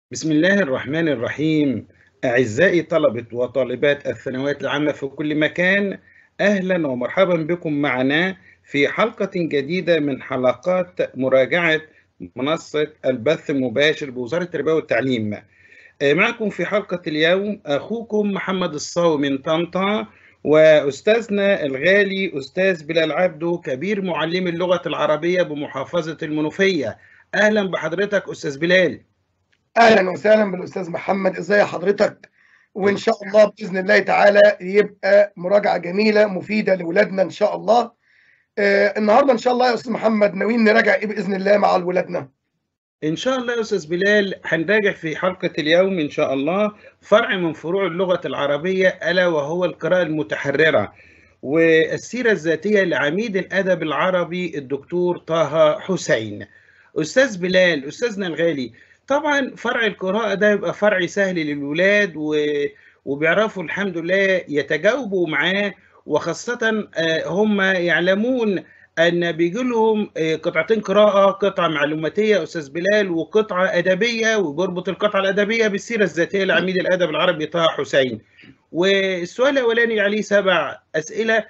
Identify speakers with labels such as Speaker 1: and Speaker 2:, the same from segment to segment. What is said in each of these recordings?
Speaker 1: بسم الله الرحمن الرحيم أعزائي طلبة وطالبات الثانويات العامة في كل مكان أهلا ومرحبا بكم معنا في حلقة جديدة من حلقات مراجعة منصة البث المباشر بوزارة التربية والتعليم معكم في حلقة اليوم أخوكم محمد الصاوي من طنطا وأستاذنا الغالي أستاذ بلال عبده كبير معلم اللغة العربية بمحافظة المنوفية أهلا بحضرتك أستاذ بلال
Speaker 2: اهلا وسهلا بالاستاذ محمد ازاي حضرتك وان شاء الله باذن الله تعالى يبقى مراجعه جميله مفيده لاولادنا ان شاء الله آه النهارده ان شاء الله يا استاذ محمد ناويين نراجع ايه باذن الله مع ولادنا
Speaker 1: إن شاء الله يا أستاذ بلال هنراجع في حلقة اليوم إن شاء الله فرع من فروع اللغة العربية ألا وهو القراءة المتحررة والسيرة الذاتية لعميد الأدب العربي الدكتور طه حسين أستاذ بلال أستاذنا الغالي طبعا فرع القراءة ده يبقى فرع سهل للولاد و... وبيعرفوا الحمد لله يتجاوبوا معاه وخاصة هم يعلمون أن بيجي لهم قطعتين قراءة قطعة معلوماتية أستاذ بلال وقطعة أدبية وبيربط القطعة الأدبية بالسيرة الذاتية لعميد الأدب العربي طه حسين والسؤال الأولاني عليه سبع أسئلة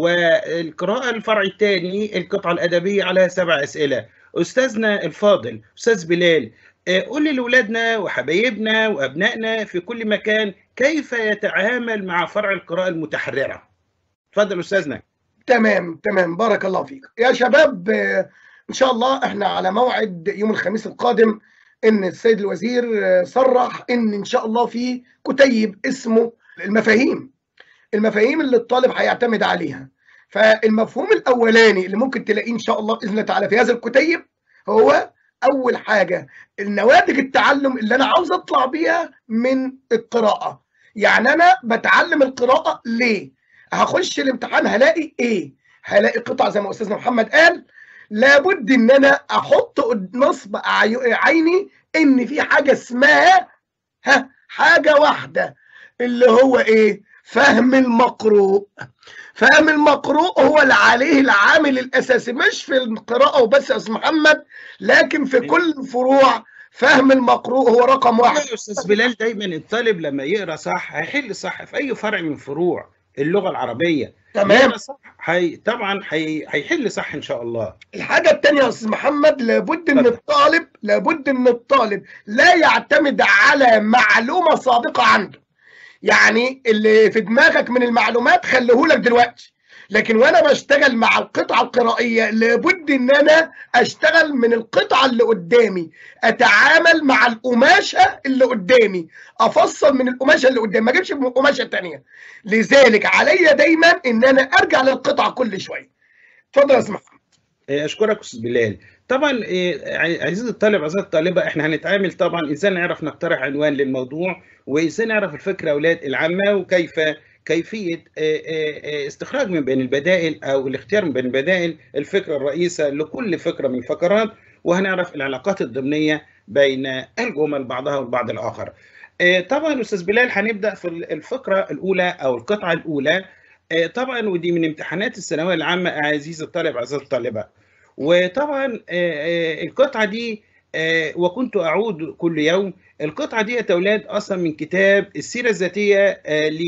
Speaker 1: والقراءة الفرع الثاني القطعة الأدبية عليها سبع أسئلة أستاذنا الفاضل أستاذ بلال قول لي لاولادنا وحبايبنا وابنائنا في كل مكان كيف يتعامل مع فرع القراءه المتحرره اتفضل استاذنا
Speaker 2: تمام تمام بارك الله فيك يا شباب ان شاء الله احنا على موعد يوم الخميس القادم ان السيد الوزير صرح ان ان شاء الله في كتيب اسمه المفاهيم المفاهيم اللي الطالب هيعتمد عليها فالمفهوم الاولاني اللي ممكن تلاقيه ان شاء الله باذن الله تعالى في هذا الكتيب هو اول حاجه النواتج التعلم اللي انا عاوز اطلع بيها من القراءه يعني انا بتعلم القراءه ليه هخش الامتحان هلاقي ايه هلاقي قطع زي ما استاذنا محمد قال لابد ان انا احط نصب عيني ان في حاجه اسمها ها حاجه واحده اللي هو ايه فهم المقروء فهم المقروء هو اللي عليه العامل الاساسي مش في القراءه وبس يا استاذ محمد لكن في كل الفروع فهم المقروء هو رقم واحد
Speaker 1: يا استاذ بلال دايما الطالب لما يقرا صح هيحل صح في اي فرع من فروع اللغه العربيه
Speaker 2: تمام
Speaker 1: صح هي طبعا هي... هيحل صح ان شاء الله
Speaker 2: الحاجه الثانيه يا استاذ محمد لابد ان الطالب لابد ان الطالب لا يعتمد على معلومه سابقه عنده يعني اللي في دماغك من المعلومات خليهولك دلوقتي لكن وانا بشتغل مع القطعه القرائيه لابد ان انا اشتغل من القطعه اللي قدامي اتعامل مع القماشه اللي قدامي افصل من القماشه اللي قدامي ما اجيبش من القماشه الثانيه لذلك عليا دايما ان انا ارجع للقطعه كل شويه اتفضل يا اسمع
Speaker 1: اشكرك استاذ بلال طبعا عزيزي الطالب عزيزي الطالبه احنا هنتعامل طبعا ازاي نعرف نقترح عنوان للموضوع وازاي نعرف الفكره اولاد العامه وكيف كيفيه استخراج من بين البدائل او الاختيار من بين البدائل الفكره الرئيسه لكل فكره من الفقرات وهنعرف العلاقات الضمنيه بين الجمل بعضها والبعض الاخر. طبعا استاذ بلال هنبدا في الفقره الاولى او القطعه الاولى طبعا ودي من امتحانات الثانويه العامه عزيزي الطالب عزيزي الطالبه. وطبعا القطعه دي وكنت اعود كل يوم القطعه دي يا اولاد اصلا من كتاب السيره الذاتيه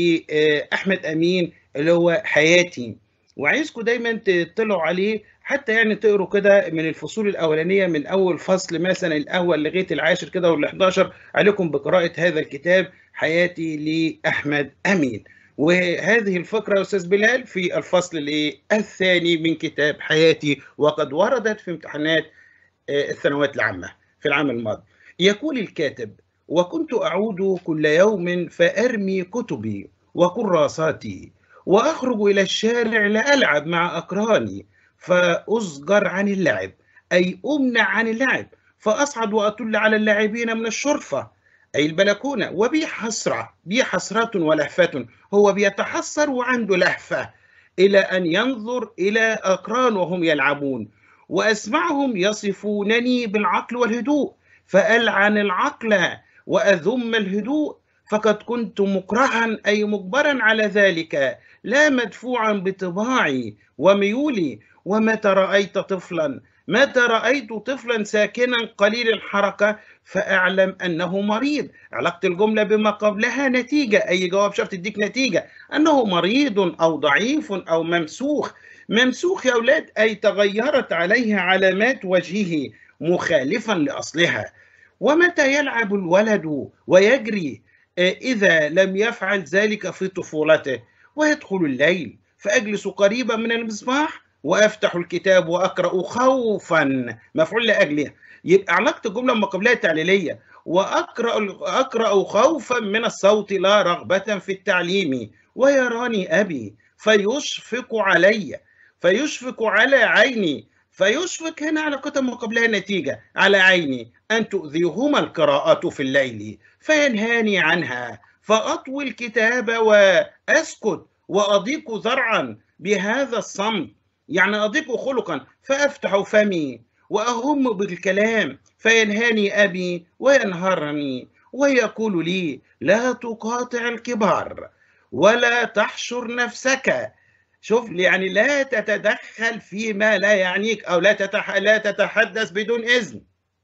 Speaker 1: لاحمد امين اللي هو حياتي وعايزكم دايما تطلعوا عليه حتى يعني تقروا كده من الفصول الاولانيه من اول فصل مثلا الاول لغايه العاشر كده وال 11 عليكم بقراءه هذا الكتاب حياتي لاحمد امين وهذه الفقرة يا أستاذ بلال في الفصل الثاني من كتاب حياتي وقد وردت في امتحانات الثانويات العامة في العام الماضي يقول الكاتب وكنت أعود كل يوم فأرمي كتبي وكراساتي وأخرج إلى الشارع لألعب مع أقراني فأزجر عن اللعب أي أمنع عن اللعب فأصعد وأطل على اللاعبين من الشرفة أي البلكونة وبي حسرة بي حسرة ولهفة هو بيتحسر وعنده لهفة إلى أن ينظر إلى أقران وهم يلعبون وأسمعهم يصفونني بالعقل والهدوء فألعن العقل وأذم الهدوء فقد كنت مكرها أي مجبرا على ذلك لا مدفوعا بطباعي وميولي ومتى رأيت طفلا متى رأيت طفلا ساكنا قليل الحركة فأعلم أنه مريض علاقة الجملة بما قبلها نتيجة أي جواب شرط تديك نتيجة أنه مريض أو ضعيف أو ممسوخ ممسوخ يا أولاد أي تغيرت عليه علامات وجهه مخالفا لأصلها ومتى يلعب الولد ويجري إذا لم يفعل ذلك في طفولته ويدخل الليل فأجلس قريبا من المصباح وافتح الكتاب واقرا خوفا مفعول لاجله يبقى علاقه الجمله ما قبلها تعليليه واقرا اقرا خوفا من الصوت لا رغبه في التعليم ويراني ابي فيشفق علي فيشفق على عيني فيشفق هنا علاقة ما قبلها نتيجة على عيني أن تؤذيهما القراءة في الليل فينهاني عنها فأطوي الكتاب وأسكت وأضيق ذرعا بهذا الصمت يعني أضيق خلقا فأفتح فمي وأهم بالكلام فينهاني أبي وينهرني ويقول لي لا تقاطع الكبار ولا تحشر نفسك شوف يعني لا تتدخل فيما لا يعنيك أو لا, تتح... لا تتحدث بدون إذن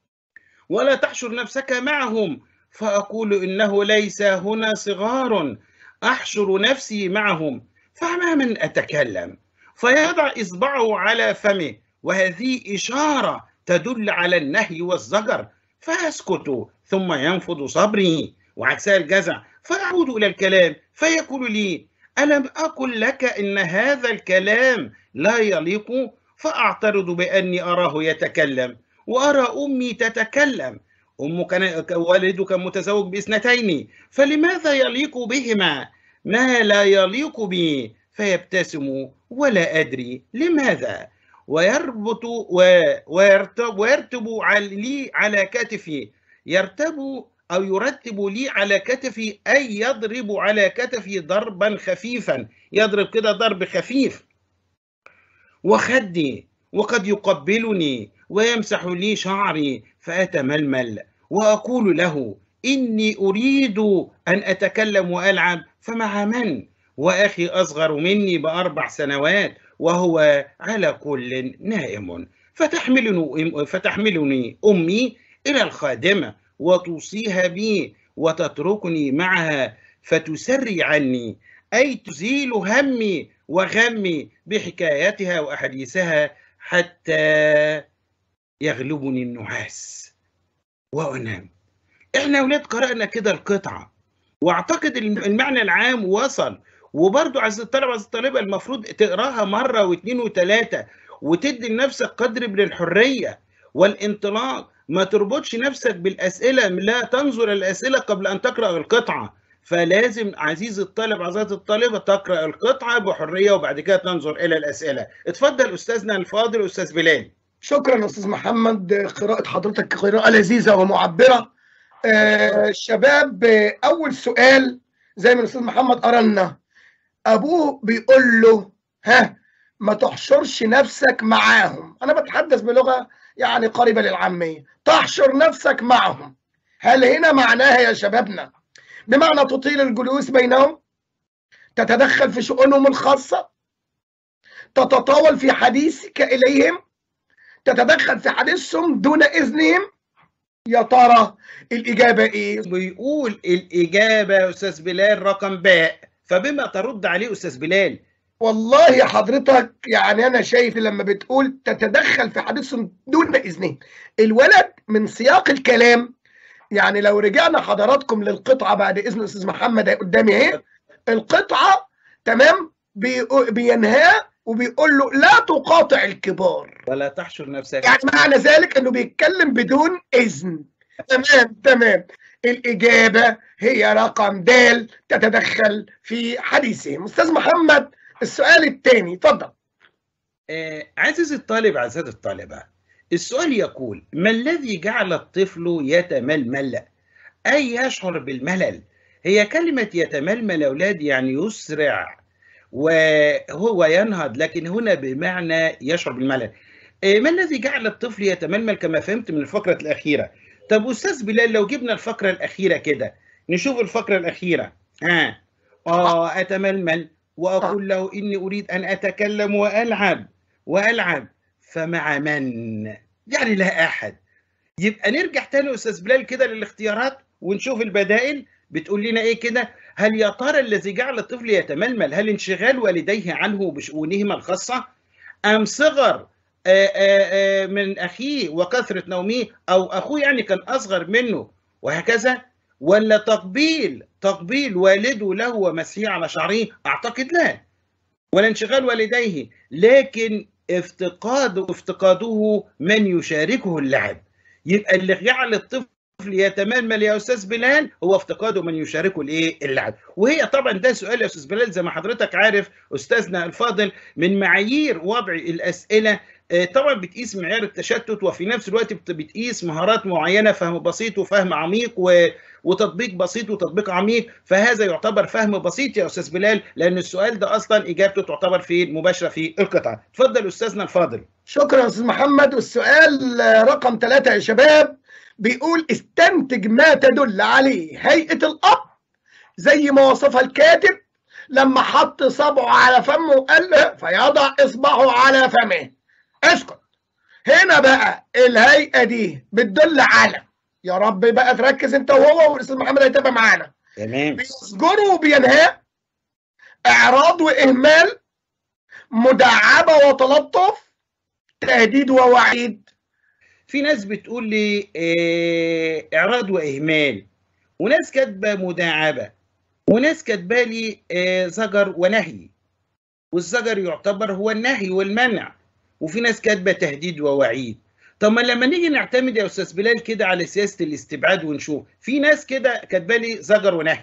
Speaker 1: ولا تحشر نفسك معهم فأقول إنه ليس هنا صغار أحشر نفسي معهم فمع من أتكلم فيضع إصبعه على فمه وهذه إشارة تدل على النهي والزجر فأسكت ثم ينفض صبري وعكسها الجزع فأعود إلى الكلام فيقول لي ألم أقل لك إن هذا الكلام لا يليق فأعترض بأني أراه يتكلم وأرى أمي تتكلم أم كان والده كان متزوج باثنتين فلماذا يليق بهما ما لا يليق بي فيبتسم ولا أدري لماذا ويربط ويرتب, ويرتب لي على كتفي يرتب أو يرتب لي على كتفي أي يضرب على كتفي ضربا خفيفا يضرب كده ضرب خفيف وخدي وقد يقبلني ويمسح لي شعري فأتململ وأقول له إني أريد أن أتكلم وألعب فمع من؟ وأخي أصغر مني بأربع سنوات وهو على كل نائم فتحملني, فتحملني أمي إلى الخادمة وتوصيها بي وتتركني معها فتسري عني أي تزيل همي وغمي بحكايتها وأحاديثها حتى يغلبني النعاس وأنام إحنا أولاد قرأنا كده القطعة واعتقد المعنى العام وصل وبرضو عز الطلبة عز الطالبة المفروض تقراها مرة واثنين وثلاثة وتدي لنفسك قدر من الحرية والانطلاق ما تربطش نفسك بالأسئلة لا تنظر الأسئلة قبل أن تقرأ القطعة فلازم عزيزي الطالب عزيزتي الطالبة تقرأ القطعة بحرية وبعد كده تنظر إلى الأسئلة اتفضل أستاذنا الفاضل أستاذ بلال
Speaker 2: شكرا أستاذ محمد قراءة حضرتك قراءة لذيذة ومعبرة آه شباب أول سؤال زي ما الأستاذ محمد قرا لنا أبوه بيقول له ها ما تحشرش نفسك معاهم أنا بتحدث بلغة يعني قريبة للعامية تحشر نفسك معهم هل هنا معناها يا شبابنا بمعنى تطيل الجلوس بينهم تتدخل في شؤونهم الخاصة تتطاول في حديثك إليهم تتدخل في حديثهم دون إذنهم يا ترى الإجابة إيه؟
Speaker 1: بيقول الإجابة يا أستاذ بلال رقم باء فبما ترد عليه أستاذ بلال
Speaker 2: والله حضرتك يعني انا شايف لما بتقول تتدخل في حديثهم دون اذنه الولد من سياق الكلام يعني لو رجعنا حضراتكم للقطعه بعد اذن استاذ محمد قدامي اهي القطعه تمام بينهاه وبيقول له لا تقاطع الكبار
Speaker 1: ولا تحشر نفسك
Speaker 2: يعني معنى ذلك انه بيتكلم بدون اذن تمام تمام الاجابه هي رقم د تتدخل في حديثهم استاذ محمد السؤال الثاني اتفضل
Speaker 1: آه عزيزي الطالب عزيزتي الطالبة السؤال يقول ما الذي جعل الطفل يتململ أي يشعر بالملل هي كلمة يتململ أولاد يعني يسرع وهو ينهض لكن هنا بمعنى يشعر بالملل آه ما الذي جعل الطفل يتململ كما فهمت من الفقرة الأخيرة طب أستاذ بلال لو جبنا الفقرة الأخيرة كده نشوف الفقرة الأخيرة آه, آه أتململ وأقول له إني أريد أن أتكلم وألعب وألعب فمع من يعني لا احد يبقى نرجع تاني يا استاذ بلال كده للاختيارات ونشوف البدائل بتقول لنا ايه كده هل يا ترى الذي جعل الطفل يتململ هل انشغال والديه عنه بشؤونهما الخاصه ام صغر آآ آآ من اخيه وكثره نومه او اخوه يعني كان اصغر منه وهكذا ولا تقبيل تقبيل والده له ومسيه على شعره اعتقد لا ولا انشغال والديه لكن افتقاد افتقاده من يشاركه اللعب يبقى اللي جعل الطفل يتململ يا استاذ بلال هو افتقاده من يشاركه الايه اللعب وهي طبعا ده سؤال يا استاذ بلال زي ما حضرتك عارف استاذنا الفاضل من معايير وضع الاسئله طبعا بتقيس معيار التشتت وفي نفس الوقت بتقيس مهارات معينه فهم بسيط وفهم عميق و... وتطبيق بسيط وتطبيق عميق فهذا يعتبر فهم بسيط يا استاذ بلال لان السؤال ده اصلا اجابته تعتبر في مباشره في القطعه اتفضل استاذنا الفاضل
Speaker 2: شكرا يا استاذ محمد والسؤال رقم ثلاثة يا شباب بيقول استنتج ما تدل عليه هيئه الاب زي ما وصفها الكاتب لما حط صبعه على فمه وقال له فيضع اصبعه على فمه اسكت هنا بقى الهيئه دي بتدل على يا رب بقى تركز انت وهو والاستاذ محمد هيتابع معانا
Speaker 1: تمام
Speaker 2: بيسجره وبينهاه اعراض واهمال مداعبه وتلطف تهديد ووعيد
Speaker 1: في ناس بتقول لي اه اعراض واهمال وناس كاتبه مداعبه وناس كاتبه لي اه زجر ونهي والزجر يعتبر هو النهي والمنع وفي ناس كاتبه تهديد ووعيد طب ما لما نيجي نعتمد يا استاذ بلال كده على سياسه الاستبعاد ونشوف في ناس كده كاتبه لي زجر ونهي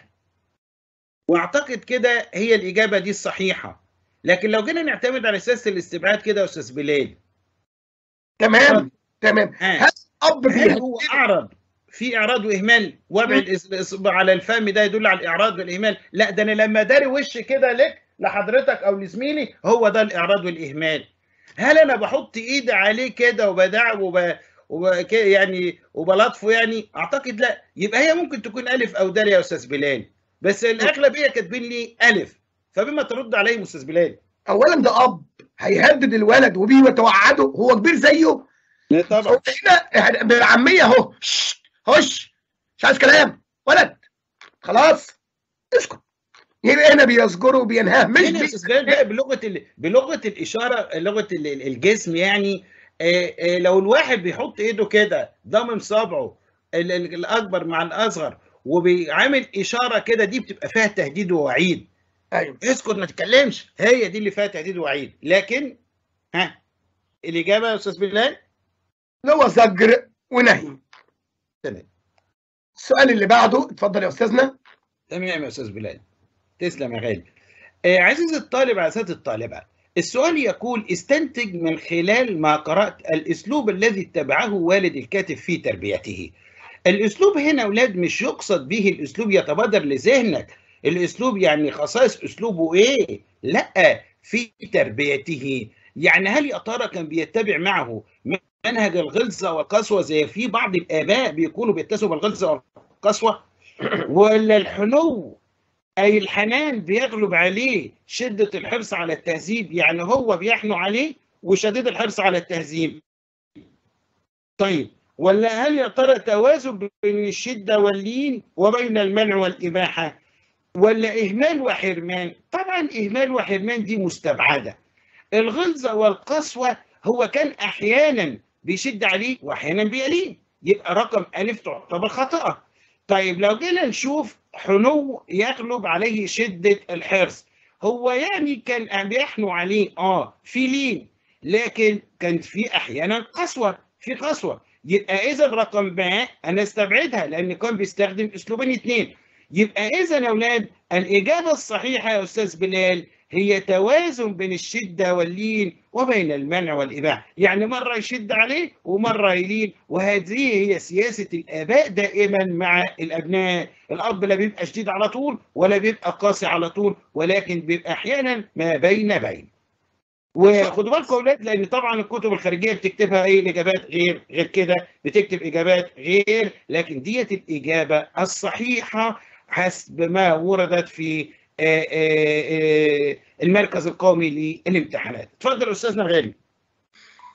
Speaker 1: واعتقد كده هي الاجابه دي الصحيحه لكن لو جينا نعتمد على سياسه الاستبعاد كده يا استاذ بلال
Speaker 2: تمام تمام
Speaker 1: هل
Speaker 2: اب
Speaker 1: هل هو اعرض في اعراض واهمال وضع الاصبع على الفم ده يدل على الاعراض والاهمال لا ده انا لما داري وش كده لك لحضرتك او لزميلي هو ده الاعراض والاهمال هل انا بحط ايدي عليه كده وبدعم وب... وب... يعني وبلطفه يعني اعتقد لا يبقى هي ممكن تكون الف او دال يا استاذ بلال بس الاغلبيه كاتبين لي الف فبما ترد عليهم استاذ بلال
Speaker 2: اولا ده اب هيهدد الولد وبيه وتوعده هو كبير زيه
Speaker 1: طبعا
Speaker 2: هنا بالعاميه اهو هش مش عايز كلام ولد خلاص اسكت يبقى هنا بيزجره وبينهاه مش
Speaker 1: هنا استاذ بقى بلغه ال... بلغه الاشاره لغه الجسم يعني آآ آآ لو الواحد بيحط ايده كده ضامن صابعه الاكبر مع الاصغر وبيعمل اشاره كده دي بتبقى فيها تهديد ووعيد
Speaker 2: ايوه
Speaker 1: اسكت ما تتكلمش هي دي اللي فيها تهديد ووعيد لكن ها الاجابه يا استاذ بلال
Speaker 2: اللي هو زجر ونهي
Speaker 1: تمام
Speaker 2: السؤال اللي بعده اتفضل يا استاذنا
Speaker 1: تمام يا استاذ بلال تسلم يا غالي آه عزيزي الطالب عزيزتي الطالبة السؤال يقول استنتج من خلال ما قرأت الأسلوب الذي اتبعه والد الكاتب في تربيته الأسلوب هنا أولاد مش يقصد به الأسلوب يتبادر لذهنك الأسلوب يعني خصائص أسلوبه إيه لا في تربيته يعني هل يا ترى كان بيتبع معه منهج الغلظة والقسوة زي في بعض الآباء بيكونوا بيتسموا بالغلظة والقسوة ولا الحنو أي الحنان بيغلب عليه شدة الحرص على التهذيب يعني هو بيحنو عليه وشديد الحرص على التهذيب طيب ولا هل يا ترى توازن بين الشدة واللين وبين المنع والإباحة ولا إهمال وحرمان طبعا إهمال وحرمان دي مستبعدة الغلظة والقسوة هو كان أحيانا بيشد عليه وأحيانا بيلين يبقى رقم ألف تعتبر خطأ طيب لو جينا نشوف حنو يغلب عليه شدة الحرص هو يعني كان بيحنو عليه اه في لين لكن كان في احيانا قسوة في قسوة يبقى اذا رقم باء انا استبعدها لان كان بيستخدم اسلوبين اثنين يبقى اذا يا اولاد الاجابة الصحيحة يا استاذ بلال هي توازن بين الشدة واللين وبين المنع والإباحة يعني مرة يشد عليه ومرة يلين وهذه هي سياسة الآباء دائما مع الأبناء الأب لا بيبقى شديد على طول ولا بيبقى قاسي على طول ولكن بيبقى أحيانا ما بين بين وخدوا بالكم يا اولاد لان طبعا الكتب الخارجيه بتكتبها ايه الاجابات غير غير كده بتكتب اجابات غير لكن ديت الاجابه الصحيحه حسب ما وردت في آآ آآ المركز القومي للامتحانات اتفضل استاذنا الغالي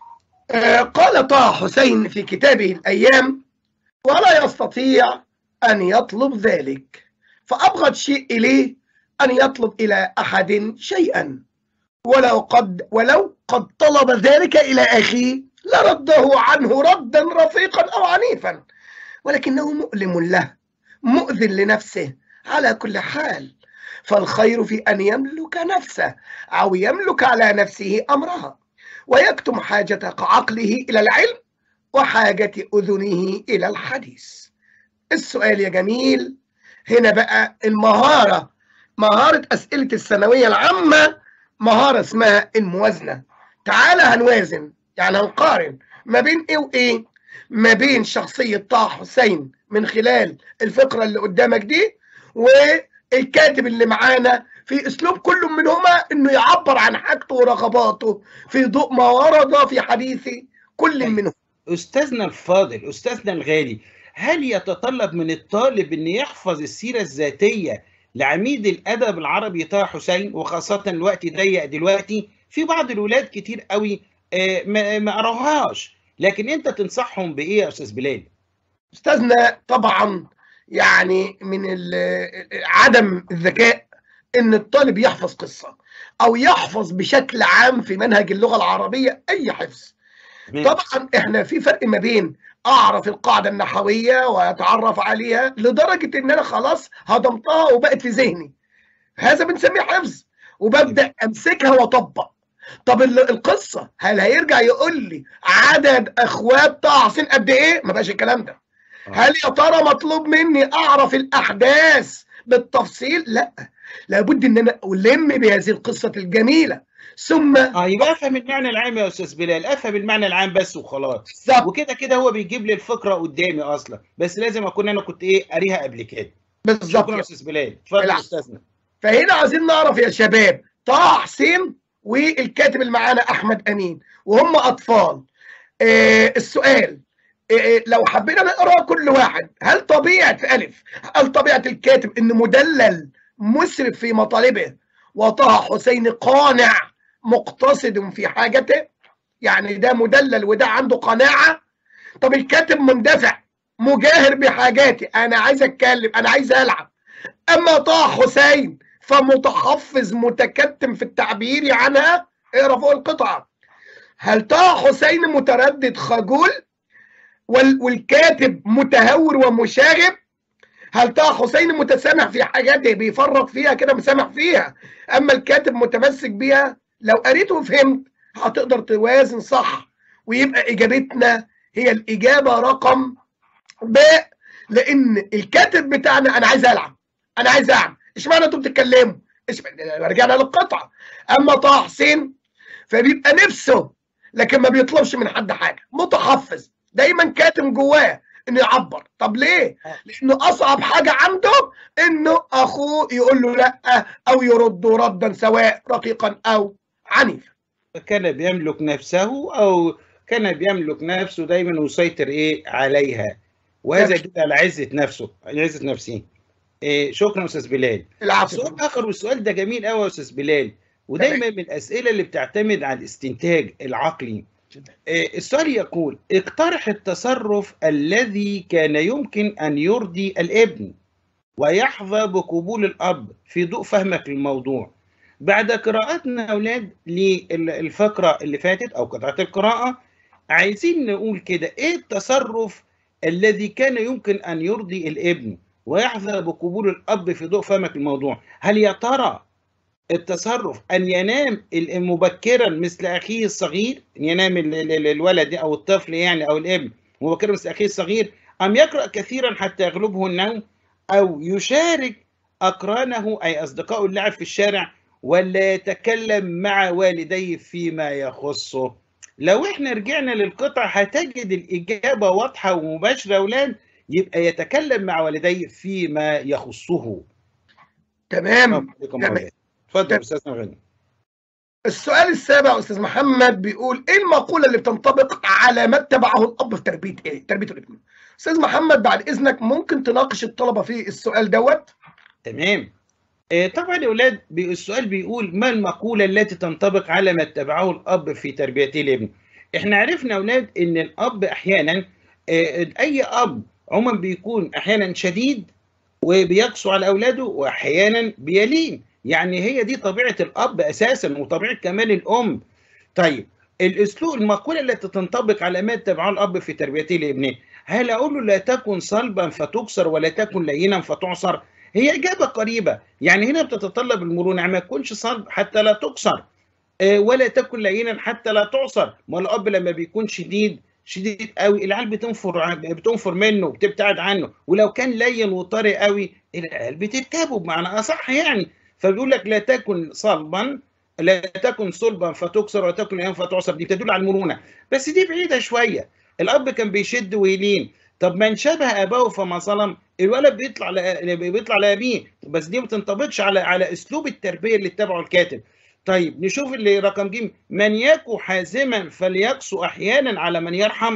Speaker 2: آه، قال طه حسين في كتابه الأيام ولا يستطيع أن يطلب ذلك فأبغض شيء إليه أن يطلب إلى أحد شيئا ولو قد ولو قد طلب ذلك إلى أخيه لرده عنه ردا رفيقا أو عنيفا ولكنه مؤلم له مؤذن لنفسه على كل حال فالخير في أن يملك نفسه أو يملك على نفسه أمرها ويكتم حاجة عقله إلى العلم وحاجة أذنه إلى الحديث السؤال يا جميل هنا بقى المهارة مهارة أسئلة الثانوية العامة مهارة اسمها الموازنة تعالى هنوازن يعني هنقارن ما بين إيه وإيه ما بين شخصية طه حسين من خلال الفقرة اللي قدامك دي والكاتب اللي معانا في اسلوب كل منهما انه يعبر عن حاجته ورغباته في ضوء ما ورد في حديث كل منهم
Speaker 1: استاذنا الفاضل استاذنا الغالي هل يتطلب من الطالب ان يحفظ السيره الذاتيه لعميد الادب العربي طه حسين وخاصه الوقت ضيق دلوقتي في بعض الولاد كتير قوي آه، ما ما قراوهاش لكن انت تنصحهم بايه يا استاذ بلال
Speaker 2: استاذنا طبعا يعني من ال- عدم الذكاء ان الطالب يحفظ قصه او يحفظ بشكل عام في منهج اللغه العربيه اي حفظ طبعا احنا في فرق ما بين اعرف القاعده النحويه واتعرف عليها لدرجه ان انا خلاص هضمتها وبقت في ذهني هذا بنسميه حفظ وببدا امسكها واطبق طب ال- القصه هل هيرجع يقول لي عدد اخوات طه حسين قد ايه ما بقاش الكلام ده هل يا ترى مطلوب مني اعرف الاحداث بالتفصيل لا لابد ان انا الم بهذه القصه الجميله ثم
Speaker 1: اه يبقى افهم المعنى العام يا استاذ بلال افهم المعنى العام بس وخلاص
Speaker 2: بالظبط
Speaker 1: وكده كده هو بيجيب لي الفكره قدامي اصلا بس لازم اكون انا كنت ايه قاريها قبل كده
Speaker 2: بالظبط
Speaker 1: شكرا يا استاذ بلال اتفضل يا
Speaker 2: العفو.
Speaker 1: استاذنا
Speaker 2: فهنا عايزين نعرف يا شباب طه حسين والكاتب اللي معانا احمد امين وهم اطفال آه السؤال آه لو حبينا نقرا كل واحد هل طبيعه في الف هل طبيعه الكاتب انه مدلل مسرف في مطالبه وطه حسين قانع مقتصد في حاجته يعني ده مدلل وده عنده قناعه طب الكاتب مندفع مجاهر بحاجاتي انا عايز اتكلم انا عايز العب اما طه حسين فمتحفظ متكتم في التعبير عنها اقرا فوق القطعه هل طه حسين متردد خجول وال- والكاتب متهور ومشاغب هل طه حسين متسامح في حاجاته بيفرط فيها كده مسامح فيها اما الكاتب متمسك بيها لو قريت وفهمت هتقدر توازن صح ويبقى اجابتنا هي الاجابه رقم ب لان الكاتب بتاعنا انا عايز العب انا عايز اعمل اشمعنى انتوا بتتكلموا إشمعنى- رجعنا للقطعه اما طه حسين فبيبقى نفسه لكن ما بيطلبش من حد حاجه متحفظ دايما كاتم جواه انه يعبر طب ليه لانه اصعب حاجه عنده انه اخوه يقول له لا او يرده ردا سواء رقيقا او عنيفا
Speaker 1: كان بيملك نفسه او كان بيملك نفسه دايما ويسيطر ايه عليها وهذا
Speaker 2: جميل.
Speaker 1: يدل على عزه نفسه عزه نفسه إيه شكرا استاذ بلال
Speaker 2: العفو
Speaker 1: سؤال اخر والسؤال ده جميل قوي يا استاذ بلال ودايما من الاسئله اللي بتعتمد على الاستنتاج العقلي إيه السؤال يقول اقترح التصرف الذي كان يمكن ان يرضي الابن ويحظى بقبول الاب في ضوء فهمك للموضوع بعد قراءتنا يا اولاد للفقره اللي فاتت او قطعه القراءه عايزين نقول كده ايه التصرف الذي كان يمكن ان يرضي الابن ويحظى بقبول الاب في ضوء فهمك للموضوع هل يا ترى التصرف ان ينام ال- مبكرا مثل اخيه الصغير ينام ال- ال- الولد او الطفل يعني او الابن مبكرا مثل اخيه الصغير ام يقرا كثيرا حتى يغلبه النوم او يشارك اقرانه اي اصدقائه اللعب في الشارع ولا يتكلم مع والديه فيما يخصه لو احنا رجعنا للقطع هتجد الاجابه واضحه ومباشره يا اولاد يبقى يتكلم مع والديه فيما يخصه
Speaker 2: تمام
Speaker 1: السلام عليكم
Speaker 2: تمام.
Speaker 1: أولاد. اتفضل
Speaker 2: تمام.
Speaker 1: استاذنا غني
Speaker 2: السؤال السابع استاذ محمد بيقول ايه المقوله اللي بتنطبق على ما اتبعه الاب في تربيه ايه تربيه الابن استاذ محمد بعد اذنك ممكن تناقش الطلبه في السؤال دوت
Speaker 1: تمام آه، طبعا يا اولاد بي- السؤال بيقول ما المقوله التي تنطبق على ما اتبعه الاب في تربيته الابن احنا عرفنا اولاد ان الاب احيانا اي اب عموما بيكون احيانا شديد وبيقسو على اولاده واحيانا بيلين يعني هي دي طبيعه الاب اساسا وطبيعه كمان الام طيب الاسلوب المقوله التي تنطبق على ما يتبعها الاب في تربيته لابنه هل اقول له لا تكن صلبا فتكسر ولا تكن لينا فتعصر هي اجابه قريبه يعني هنا بتتطلب المرونه ما تكونش صلب حتى لا تكسر ولا تكن لينا حتى لا تعصر ما الاب لما بيكون شديد شديد قوي العيال بتنفر بتنفر منه وبتبتعد عنه ولو كان لين وطري قوي العيال بتركبه بمعنى اصح يعني فبيقول لك لا تكن صلبا لا تكن صلبا فتكسر ولا تكن لينا فتعصر دي بتدل على المرونه بس دي بعيده شويه الاب كان بيشد ويلين طب من شبه اباه فما ظلم الولد بيطلع ل... بيطلع لابيه بس دي ما بتنطبقش على على اسلوب التربيه اللي اتبعه الكاتب طيب نشوف اللي رقم ج من يكو حازما فليقسو احيانا على من يرحم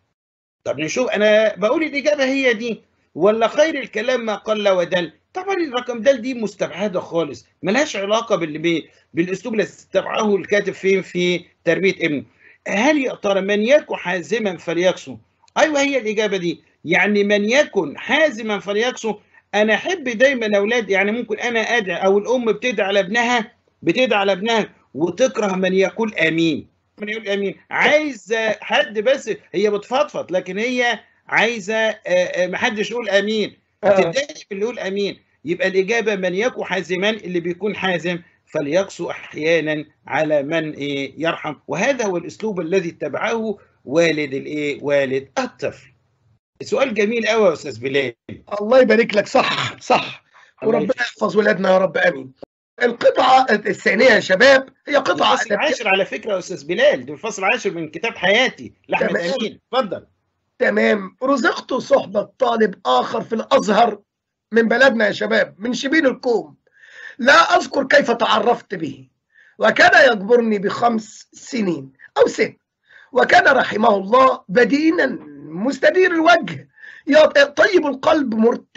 Speaker 1: طب نشوف انا بقول الاجابه هي دي ولا خير الكلام ما قل ودل طبعا الرقم دل دي مستبعده خالص ملهاش علاقه بال... بي... بالاسلوب اللي استبعه الكاتب فين في تربيه ابنه هل يا ترى من يكو حازما فليقسو ايوه هي الاجابه دي يعني من يكن حازما فليقسو انا احب دايما اولاد يعني ممكن انا ادعي او الام بتدعي على ابنها بتدعي على ابنها وتكره من يقول امين من يقول امين عايزه حد بس هي بتفضفض لكن هي عايزه ما حدش يقول امين بتتضايق اللي يقول امين يبقى الاجابه من يكن حازما اللي بيكون حازم فليقسو احيانا على من إيه يرحم وهذا هو الاسلوب الذي اتبعه والد الايه والد الطفل سؤال جميل قوي يا استاذ بلال
Speaker 2: الله يبارك لك صح صح وربنا يحفظ ولادنا يا رب امين القطعة الثانية يا شباب هي قطعة
Speaker 1: الفصل العاشر على فكرة يا أستاذ بلال ده الفصل العاشر من كتاب حياتي لأحمد أمين اتفضل
Speaker 2: تمام رزقت صحبة طالب آخر في الأزهر من بلدنا يا شباب من شبين الكوم لا أذكر كيف تعرفت به وكان يجبرني بخمس سنين أو ست وكان رحمه الله بدينا مستدير الوجه طيب القلب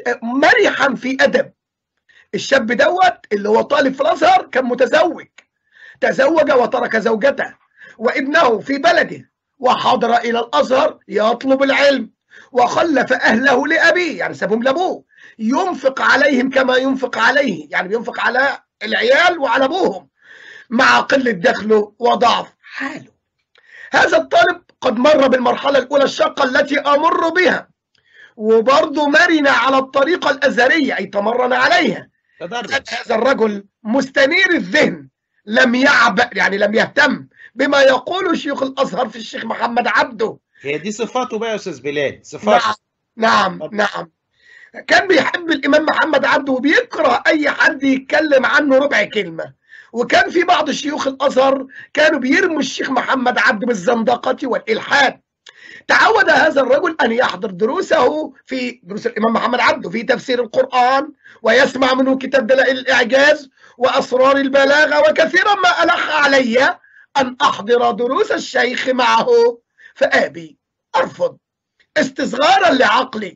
Speaker 2: مرحا في أدب الشاب دوت اللي هو طالب في الازهر كان متزوج تزوج وترك زوجته وابنه في بلده وحضر الى الازهر يطلب العلم وخلف اهله لابيه يعني سابهم لابوه ينفق عليهم كما ينفق عليه يعني بينفق على العيال وعلى ابوهم مع قله دخله وضعف حاله هذا الطالب قد مر بالمرحله الاولى الشاقه التي امر بها وبرضه مرن على الطريقه الازهريه اي تمرن عليها
Speaker 1: تدرج
Speaker 2: هذا الرجل مستنير الذهن لم يعبأ يعني لم يهتم بما يقول شيوخ الازهر في الشيخ محمد عبده
Speaker 1: هي دي صفاته بقى يا استاذ بلال صفاته
Speaker 2: نعم نعم, نعم. كان بيحب الامام محمد عبده وبيكره اي حد يتكلم عنه ربع كلمه وكان في بعض شيوخ الازهر كانوا بيرموا الشيخ محمد عبده بالزندقه والالحاد تعود هذا الرجل أن يحضر دروسه في دروس الإمام محمد عبده في تفسير القرآن ويسمع منه كتاب دلائل الإعجاز وأسرار البلاغة وكثيرا ما ألح علي أن أحضر دروس الشيخ معه فآبي أرفض استصغارا لعقلي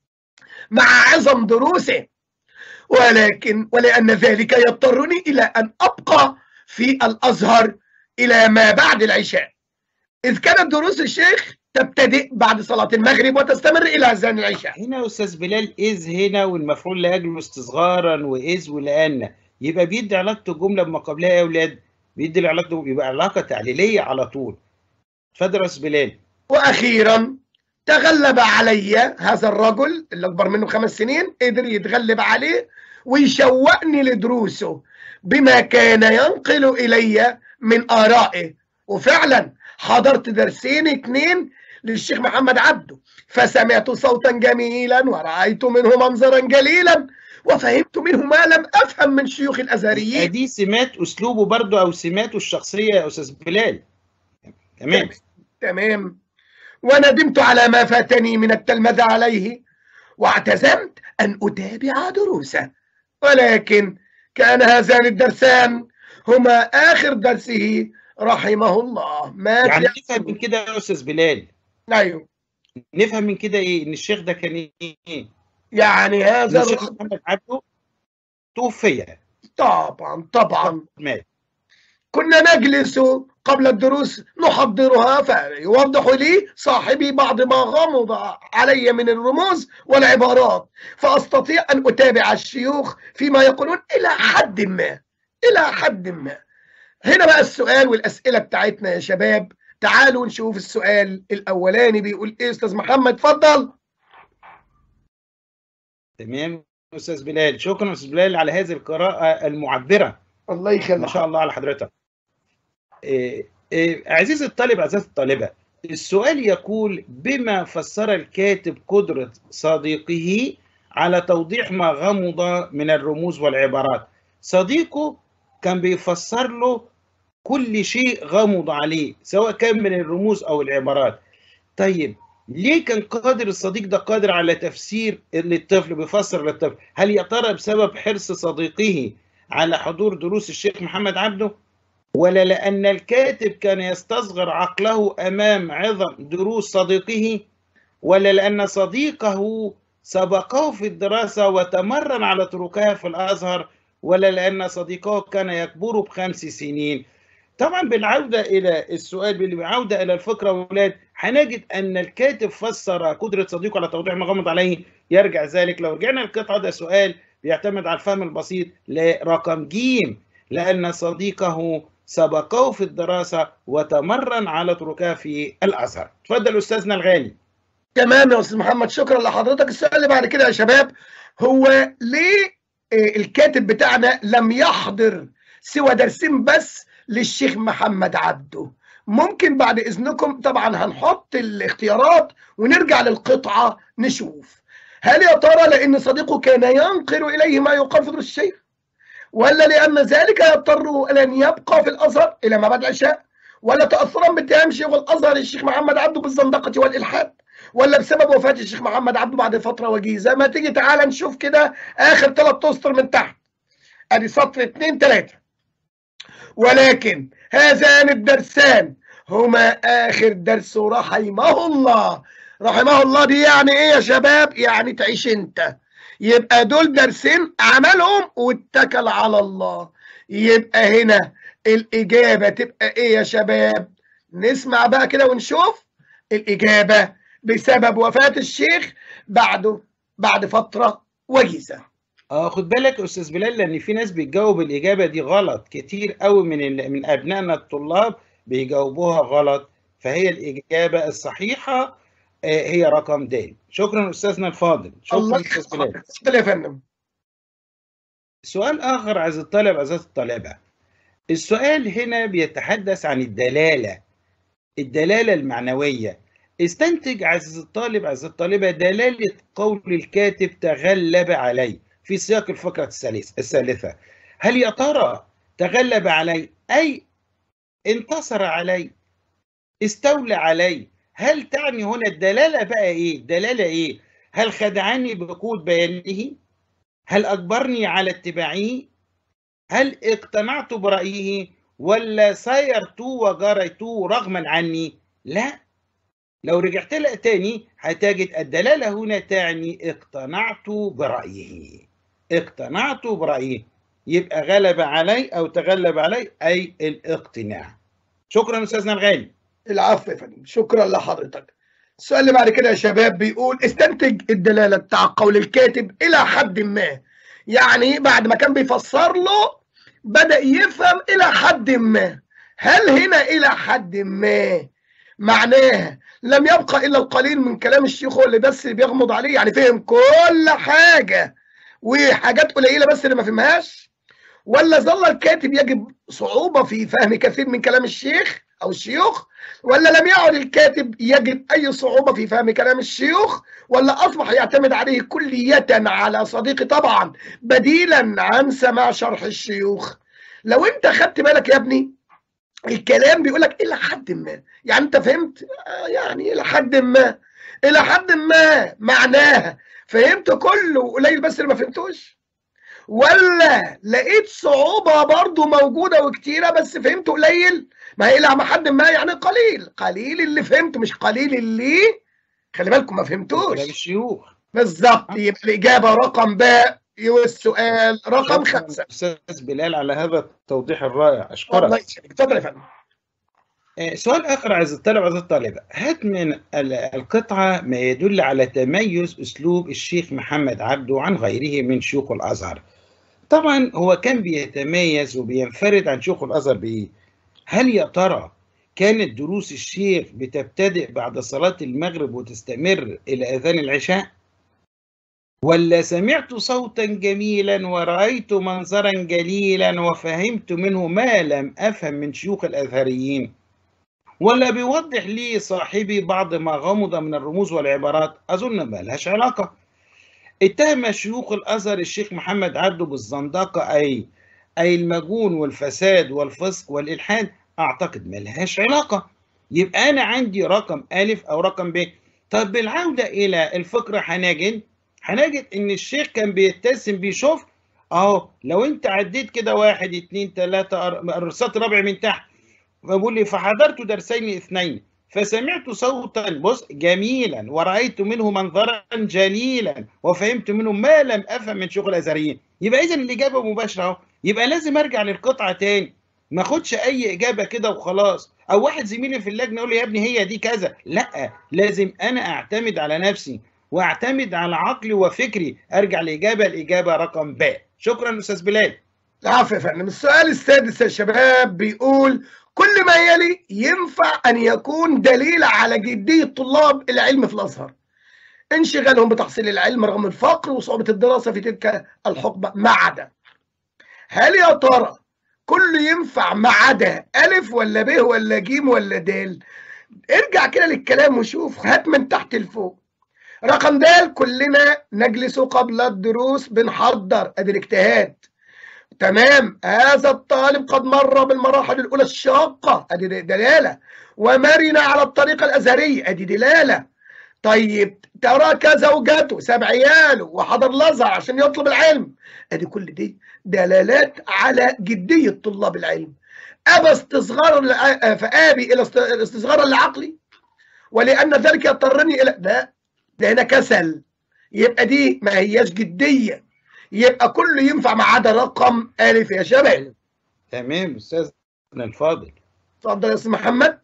Speaker 2: مع عظم دروسه ولكن ولأن ذلك يضطرني إلى أن أبقى في الأزهر إلى ما بعد العشاء إذ كانت دروس الشيخ تبتدئ بعد صلاة المغرب وتستمر إلى أذان العشاء
Speaker 1: هنا يا أستاذ بلال إذ هنا والمفعول لأجله استصغارا وإذ ولأن يبقى بيدي علاقته الجملة بما قبلها يا أولاد بيدي علاقته يبقى علاقة تعليلية على طول اتفضل يا أستاذ بلال
Speaker 2: وأخيرا تغلب علي هذا الرجل اللي أكبر منه خمس سنين قدر يتغلب عليه ويشوقني لدروسه بما كان ينقل إلي من آرائه وفعلا حضرت درسين اتنين للشيخ محمد عبده فسمعت صوتا جميلا ورأيت منه منظرا جليلا وفهمت منه ما لم أفهم من شيوخ الأزهريين
Speaker 1: دي سمات أسلوبه برضه أو سماته الشخصية يا أستاذ بلال تمام
Speaker 2: تمام وندمت على ما فاتني من التلمذة عليه واعتزمت أن أتابع دروسه ولكن كان هذان الدرسان هما آخر درسه رحمه الله مات
Speaker 1: يعني نفهم من كده يا استاذ بلال
Speaker 2: ايوه
Speaker 1: نفهم من كده ايه ان الشيخ ده كان ايه
Speaker 2: يعني هذا
Speaker 1: الشيخ محمد عبده توفي
Speaker 2: طبعا طبعا
Speaker 1: مات
Speaker 2: كنا نجلس قبل الدروس نحضرها فيوضح لي صاحبي بعض ما غمض علي من الرموز والعبارات فأستطيع أن أتابع الشيوخ فيما يقولون إلى حد ما إلى حد ما هنا بقى السؤال والأسئلة بتاعتنا يا شباب تعالوا نشوف السؤال الأولاني بيقول إيه أستاذ محمد اتفضل
Speaker 1: تمام استاذ بلال شكرا استاذ بلال على هذه القراءه المعبره
Speaker 2: الله يخليك
Speaker 1: ما شاء الله على حضرتك إيه إيه عزيزي الطالب عزيزي الطالبه السؤال يقول بما فسر الكاتب قدرة صديقه على توضيح ما غمض من الرموز والعبارات صديقه كان بيفسر له كل شيء غمض عليه سواء كان من الرموز أو العبارات طيب ليه كان قادر الصديق ده قادر على تفسير للطفل بيفسر للطفل هل يا ترى بسبب حرص صديقه على حضور دروس الشيخ محمد عبده ولا لأن الكاتب كان يستصغر عقله أمام عظم دروس صديقه ولا لأن صديقه سبقه في الدراسة وتمرن على طرقها في الأزهر ولا لأن صديقه كان يكبر بخمس سنين طبعا بالعودة إلى السؤال بالعودة إلى الفكرة أولاد هنجد أن الكاتب فسر قدرة صديقه على توضيح ما غمض عليه يرجع ذلك لو رجعنا القطعة ده سؤال بيعتمد على الفهم البسيط لرقم جيم لأن صديقه سبقه في الدراسة وتمرن على طرقها في الأزهر تفضل أستاذنا الغالي
Speaker 2: تمام يا أستاذ محمد شكرا لحضرتك السؤال اللي بعد كده يا شباب هو ليه الكاتب بتاعنا لم يحضر سوى درسين بس للشيخ محمد عبده ممكن بعد إذنكم طبعا هنحط الاختيارات ونرجع للقطعة نشوف هل يا ترى لأن صديقه كان ينقل إليه ما يقال في دروس الشيخ ولا لأن ذلك يضطر أن يبقى في الأزهر إلى ما بعد العشاء ولا تأثرا باتهام شيخ الأزهر الشيخ محمد عبده بالزندقة والإلحاد ولا بسبب وفاة الشيخ محمد عبده بعد فترة وجيزة ما تيجي تعالى نشوف كده آخر ثلاث أسطر من تحت أدي سطر اتنين تلاتة ولكن هذان الدرسان هما آخر درس رحمه الله رحمه الله دي يعني إيه يا شباب يعني تعيش أنت يبقى دول درسين عملهم واتكل على الله يبقى هنا الإجابة تبقى إيه يا شباب نسمع بقى كده ونشوف الإجابة بسبب وفاة الشيخ بعده بعد فترة وجيزة
Speaker 1: اه خد بالك يا استاذ بلال لان في ناس بتجاوب الاجابه دي غلط كتير قوي من من ابنائنا الطلاب بيجاوبوها غلط فهي الاجابه الصحيحه هي رقم د شكرا استاذنا الفاضل شكرا
Speaker 2: الله
Speaker 1: استاذ بلال
Speaker 2: اتفضل يا فندم
Speaker 1: سؤال اخر عز الطالب عزيز الطلبه السؤال هنا بيتحدث عن الدلاله الدلاله المعنويه استنتج عزيز الطالب عزيز الطالبه دلاله قول الكاتب تغلب علي في سياق الفقره الثالثه هل يا ترى تغلب علي اي انتصر علي استولى علي هل تعني هنا الدلالة بقى إيه؟ الدلالة إيه؟ هل خدعني بقود بيانه؟ هل أجبرني على اتباعه؟ هل اقتنعت برأيه؟ ولا سيرت وجريت رغما عني؟ لا لو رجعت لها تاني هتجد الدلالة هنا تعني اقتنعت برأيه اقتنعت برأيه يبقى غلب علي أو تغلب علي أي الاقتناع شكرا أستاذنا الغالي
Speaker 2: العفو يا فندم شكرا لحضرتك السؤال اللي بعد كده يا شباب بيقول استنتج الدلاله بتاع قول الكاتب الى حد ما يعني بعد ما كان بيفسر له بدا يفهم الى حد ما هل هنا الى حد ما معناها لم يبقى الا القليل من كلام الشيخ هو اللي بس بيغمض عليه يعني فهم كل حاجه وحاجات قليله بس اللي ما فهمهاش ولا ظل الكاتب يجد صعوبه في فهم كثير من كلام الشيخ او الشيوخ ولا لم يعد الكاتب يجد اي صعوبه في فهم كلام الشيوخ ولا اصبح يعتمد عليه كليه على صديقي طبعا بديلا عن سماع شرح الشيوخ لو انت خدت بالك يا ابني الكلام بيقول لك الى حد ما يعني انت فهمت آه يعني الى حد ما الى حد ما معناها فهمت كله قليل بس اللي ما فهمتوش ولا لقيت صعوبة برضو موجودة وكتيرة بس فهمت قليل ما هي إلى حد ما يعني قليل قليل اللي فهمت مش قليل اللي خلي بالكم ما فهمتوش
Speaker 1: الشيوخ
Speaker 2: بالظبط يبقى الإجابة رقم باء والسؤال رقم خمسة
Speaker 1: أستاذ بلال على هذا التوضيح الرائع أشكرك
Speaker 2: الله يسعدك اتفضل يا فندم
Speaker 1: سؤال آخر عايز الطالب عايز الطالبة هات من القطعة ما يدل على تميز أسلوب الشيخ محمد عبده عن غيره من شيوخ الأزهر طبعا هو كان بيتميز وبينفرد عن شيوخ الأزهر بإيه هل يا ترى كانت دروس الشيخ بتبتدئ بعد صلاة المغرب وتستمر إلى أذان العشاء ولا سمعت صوتا جميلا ورأيت منظرا جليلا وفهمت منه ما لم أفهم من شيوخ الأزهريين ولا بيوضح لي صاحبي بعض ما غمض من الرموز والعبارات أظن ما لهاش علاقة اتهم شيوخ الأزهر الشيخ محمد عبده بالزندقة أي أي المجون والفساد والفسق والإلحاد أعتقد ما لهاش علاقة يبقى أنا عندي رقم ألف أو رقم ب طب بالعودة إلى الفكرة هنجد هنجد إن الشيخ كان بيتسم بيشوف أهو لو أنت عديت كده واحد اتنين تلاتة الرصاص الرابع من تحت فبقول لي فحضرت درسين اثنين فسمعت صوتا بص جميلا ورأيت منه منظرا جليلا وفهمت منه ما لم أفهم من شغل الأزهريين يبقى إذا الإجابة مباشرة أهو يبقى لازم أرجع للقطعة تاني ما اخدش أي إجابة كده وخلاص أو واحد زميلي في اللجنة يقول لي يا ابني هي دي كذا لا لازم أنا أعتمد على نفسي واعتمد على عقلي وفكري أرجع لإجابة الإجابة رقم ب شكرا أستاذ بلال
Speaker 2: العفو يا فندم السؤال السادس يا شباب بيقول كل ما يلي ينفع أن يكون دليل على جدية طلاب العلم في الأزهر انشغالهم بتحصيل العلم رغم الفقر وصعوبة الدراسة في تلك الحقبة ما عدا هل يا ترى كل ينفع ما عدا ألف ولا ب ولا ج ولا د ارجع كده للكلام وشوف هات من تحت لفوق رقم د كلنا نجلس قبل الدروس بنحضر ادي الاجتهاد تمام هذا الطالب قد مر بالمراحل الأولى الشاقة أدي دلالة ومرن على الطريقة الأزهرية أدي دلالة طيب ترك زوجته ساب عياله وحضر الأزهر عشان يطلب العلم أدي كل دي دلالات على جدية طلاب العلم أبى استصغار فآبي إلى استصغارا لعقلي ولأن ذلك يضطرني إلى ده ده هنا كسل يبقى دي ما هياش جديه يبقى كله ينفع ما عدا رقم ألف يا شباب
Speaker 1: تمام أستاذنا الفاضل
Speaker 2: اتفضل يا أستاذ محمد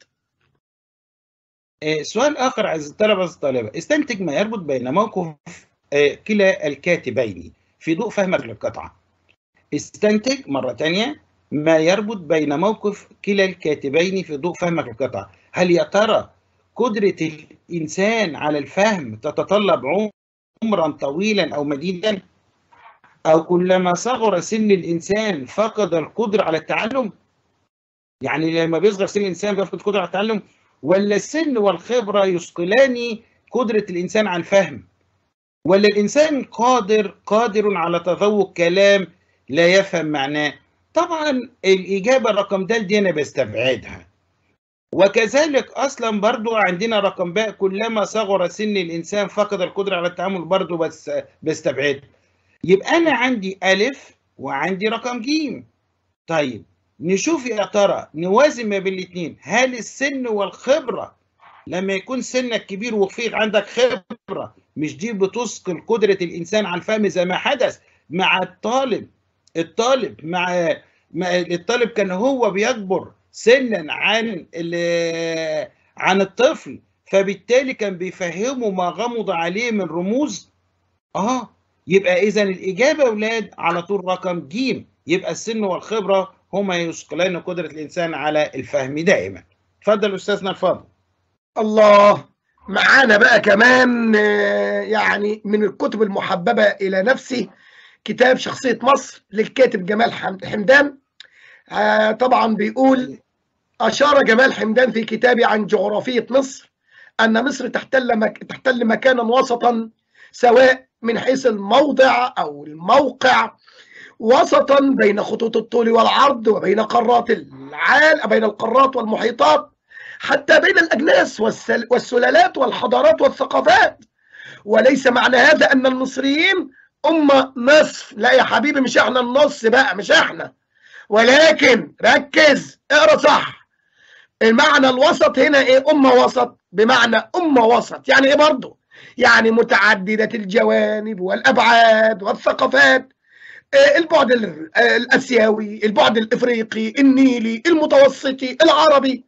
Speaker 1: آه سؤال آخر عايز الطلبة الطالبة استنتج ما يربط بين موقف آه كلا الكاتبين في ضوء فهمك للقطعة استنتج مرة تانية ما يربط بين موقف كلا الكاتبين في ضوء فهمك للقطعة هل يا ترى قدرة الإنسان على الفهم تتطلب عمرا طويلا أو مديدا أو كلما صغر سن الإنسان فقد القدرة على التعلم يعني لما بيصغر سن الإنسان بيفقد القدرة على التعلم ولا السن والخبرة يثقلان قدرة الإنسان على الفهم ولا الإنسان قادر قادر على تذوق كلام لا يفهم معناه طبعا الإجابة رقم د دي أنا بستبعدها وكذلك أصلا برضو عندنا رقم باء كلما صغر سن الإنسان فقد القدرة على التعامل برضو بس بستبعدها يبقى أنا عندي ألف وعندي رقم جيم طيب نشوف يا ترى نوازن ما بين الاثنين هل السن والخبرة لما يكون سنك كبير وفيك عندك خبرة مش دي بتثقل قدرة الإنسان على الفهم زي ما حدث مع الطالب الطالب مع, مع الطالب كان هو بيكبر سنا عن عن الطفل فبالتالي كان بيفهمه ما غمض عليه من رموز اه يبقى اذا الاجابه يا اولاد على طول رقم ج يبقى السن والخبره هما يثقلان قدره الانسان على الفهم دائما اتفضل استاذنا الفاضل
Speaker 2: الله معانا بقى كمان يعني من الكتب المحببه الى نفسي كتاب شخصيه مصر للكاتب جمال حمدان طبعا بيقول اشار جمال حمدان في كتابه عن جغرافيه مصر ان مصر تحتل مك... تحتل مكانا وسطا سواء من حيث الموضع أو الموقع وسطا بين خطوط الطول والعرض وبين قارات العالم بين القارات والمحيطات حتى بين الأجناس والسل... والسلالات والحضارات والثقافات وليس معنى هذا أن المصريين أمة نصف لا يا حبيبي مش احنا النص بقى مش احنا ولكن ركز اقرا صح المعنى الوسط هنا ايه أمة وسط بمعنى أمة وسط يعني ايه برضه يعني متعددة الجوانب والأبعاد والثقافات البعد الآسيوي البعد الإفريقي النيلي المتوسطي العربي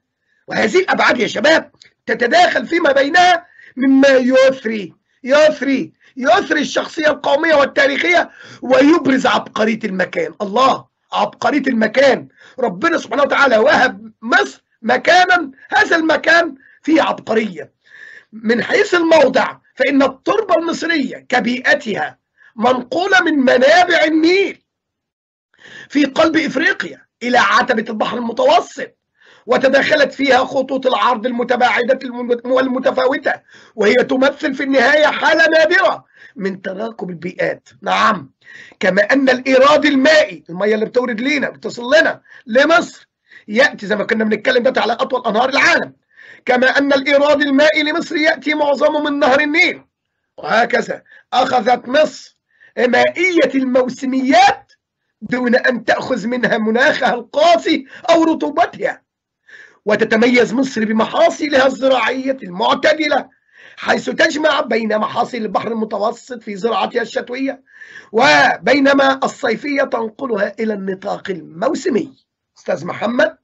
Speaker 2: وهذه الابعاد يا شباب تتداخل فيما بينها مما يثري يثري يثري الشخصيه القوميه والتاريخيه ويبرز عبقريه المكان الله عبقريه المكان ربنا سبحانه وتعالى وهب مصر مكانا هذا المكان فيه عبقريه من حيث الموضع فان التربه المصريه كبيئتها منقوله من منابع النيل في قلب افريقيا الى عتبه البحر المتوسط وتداخلت فيها خطوط العرض المتباعدة والمتفاوتة وهي تمثل في النهاية حالة نادرة من تراكم البيئات نعم كما أن الإيراد المائي المية اللي بتورد لينا بتصل لنا لمصر يأتي زي ما كنا بنتكلم ده على أطول أنهار العالم كما أن الإيراد المائي لمصر يأتي معظمه من نهر النيل وهكذا أخذت مصر مائية الموسميات دون أن تأخذ منها مناخها القاسي أو رطوبتها وتتميز مصر بمحاصيلها الزراعية المعتدلة حيث تجمع بين محاصيل البحر المتوسط في زراعتها الشتوية وبينما الصيفية تنقلها إلى النطاق الموسمي أستاذ محمد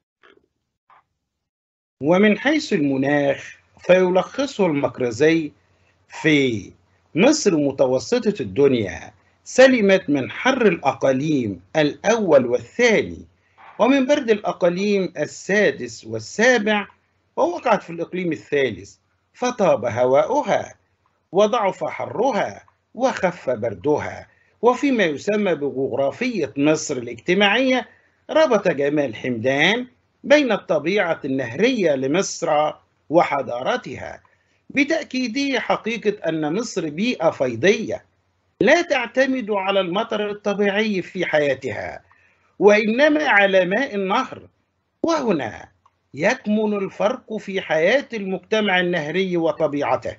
Speaker 1: ومن حيث المناخ فيلخصه المقرزي في مصر متوسطة الدنيا سلمت من حر الأقاليم الأول والثاني ومن برد الأقاليم السادس والسابع ووقعت في الإقليم الثالث فطاب هواؤها وضعف حرها وخف بردها وفيما يسمى بجغرافية مصر الاجتماعية ربط جمال حمدان بين الطبيعة النهرية لمصر وحضارتها بتأكيده حقيقة أن مصر بيئة فيضية لا تعتمد على المطر الطبيعي في حياتها وإنما على ماء النهر وهنا يكمن الفرق في حياة المجتمع النهري وطبيعته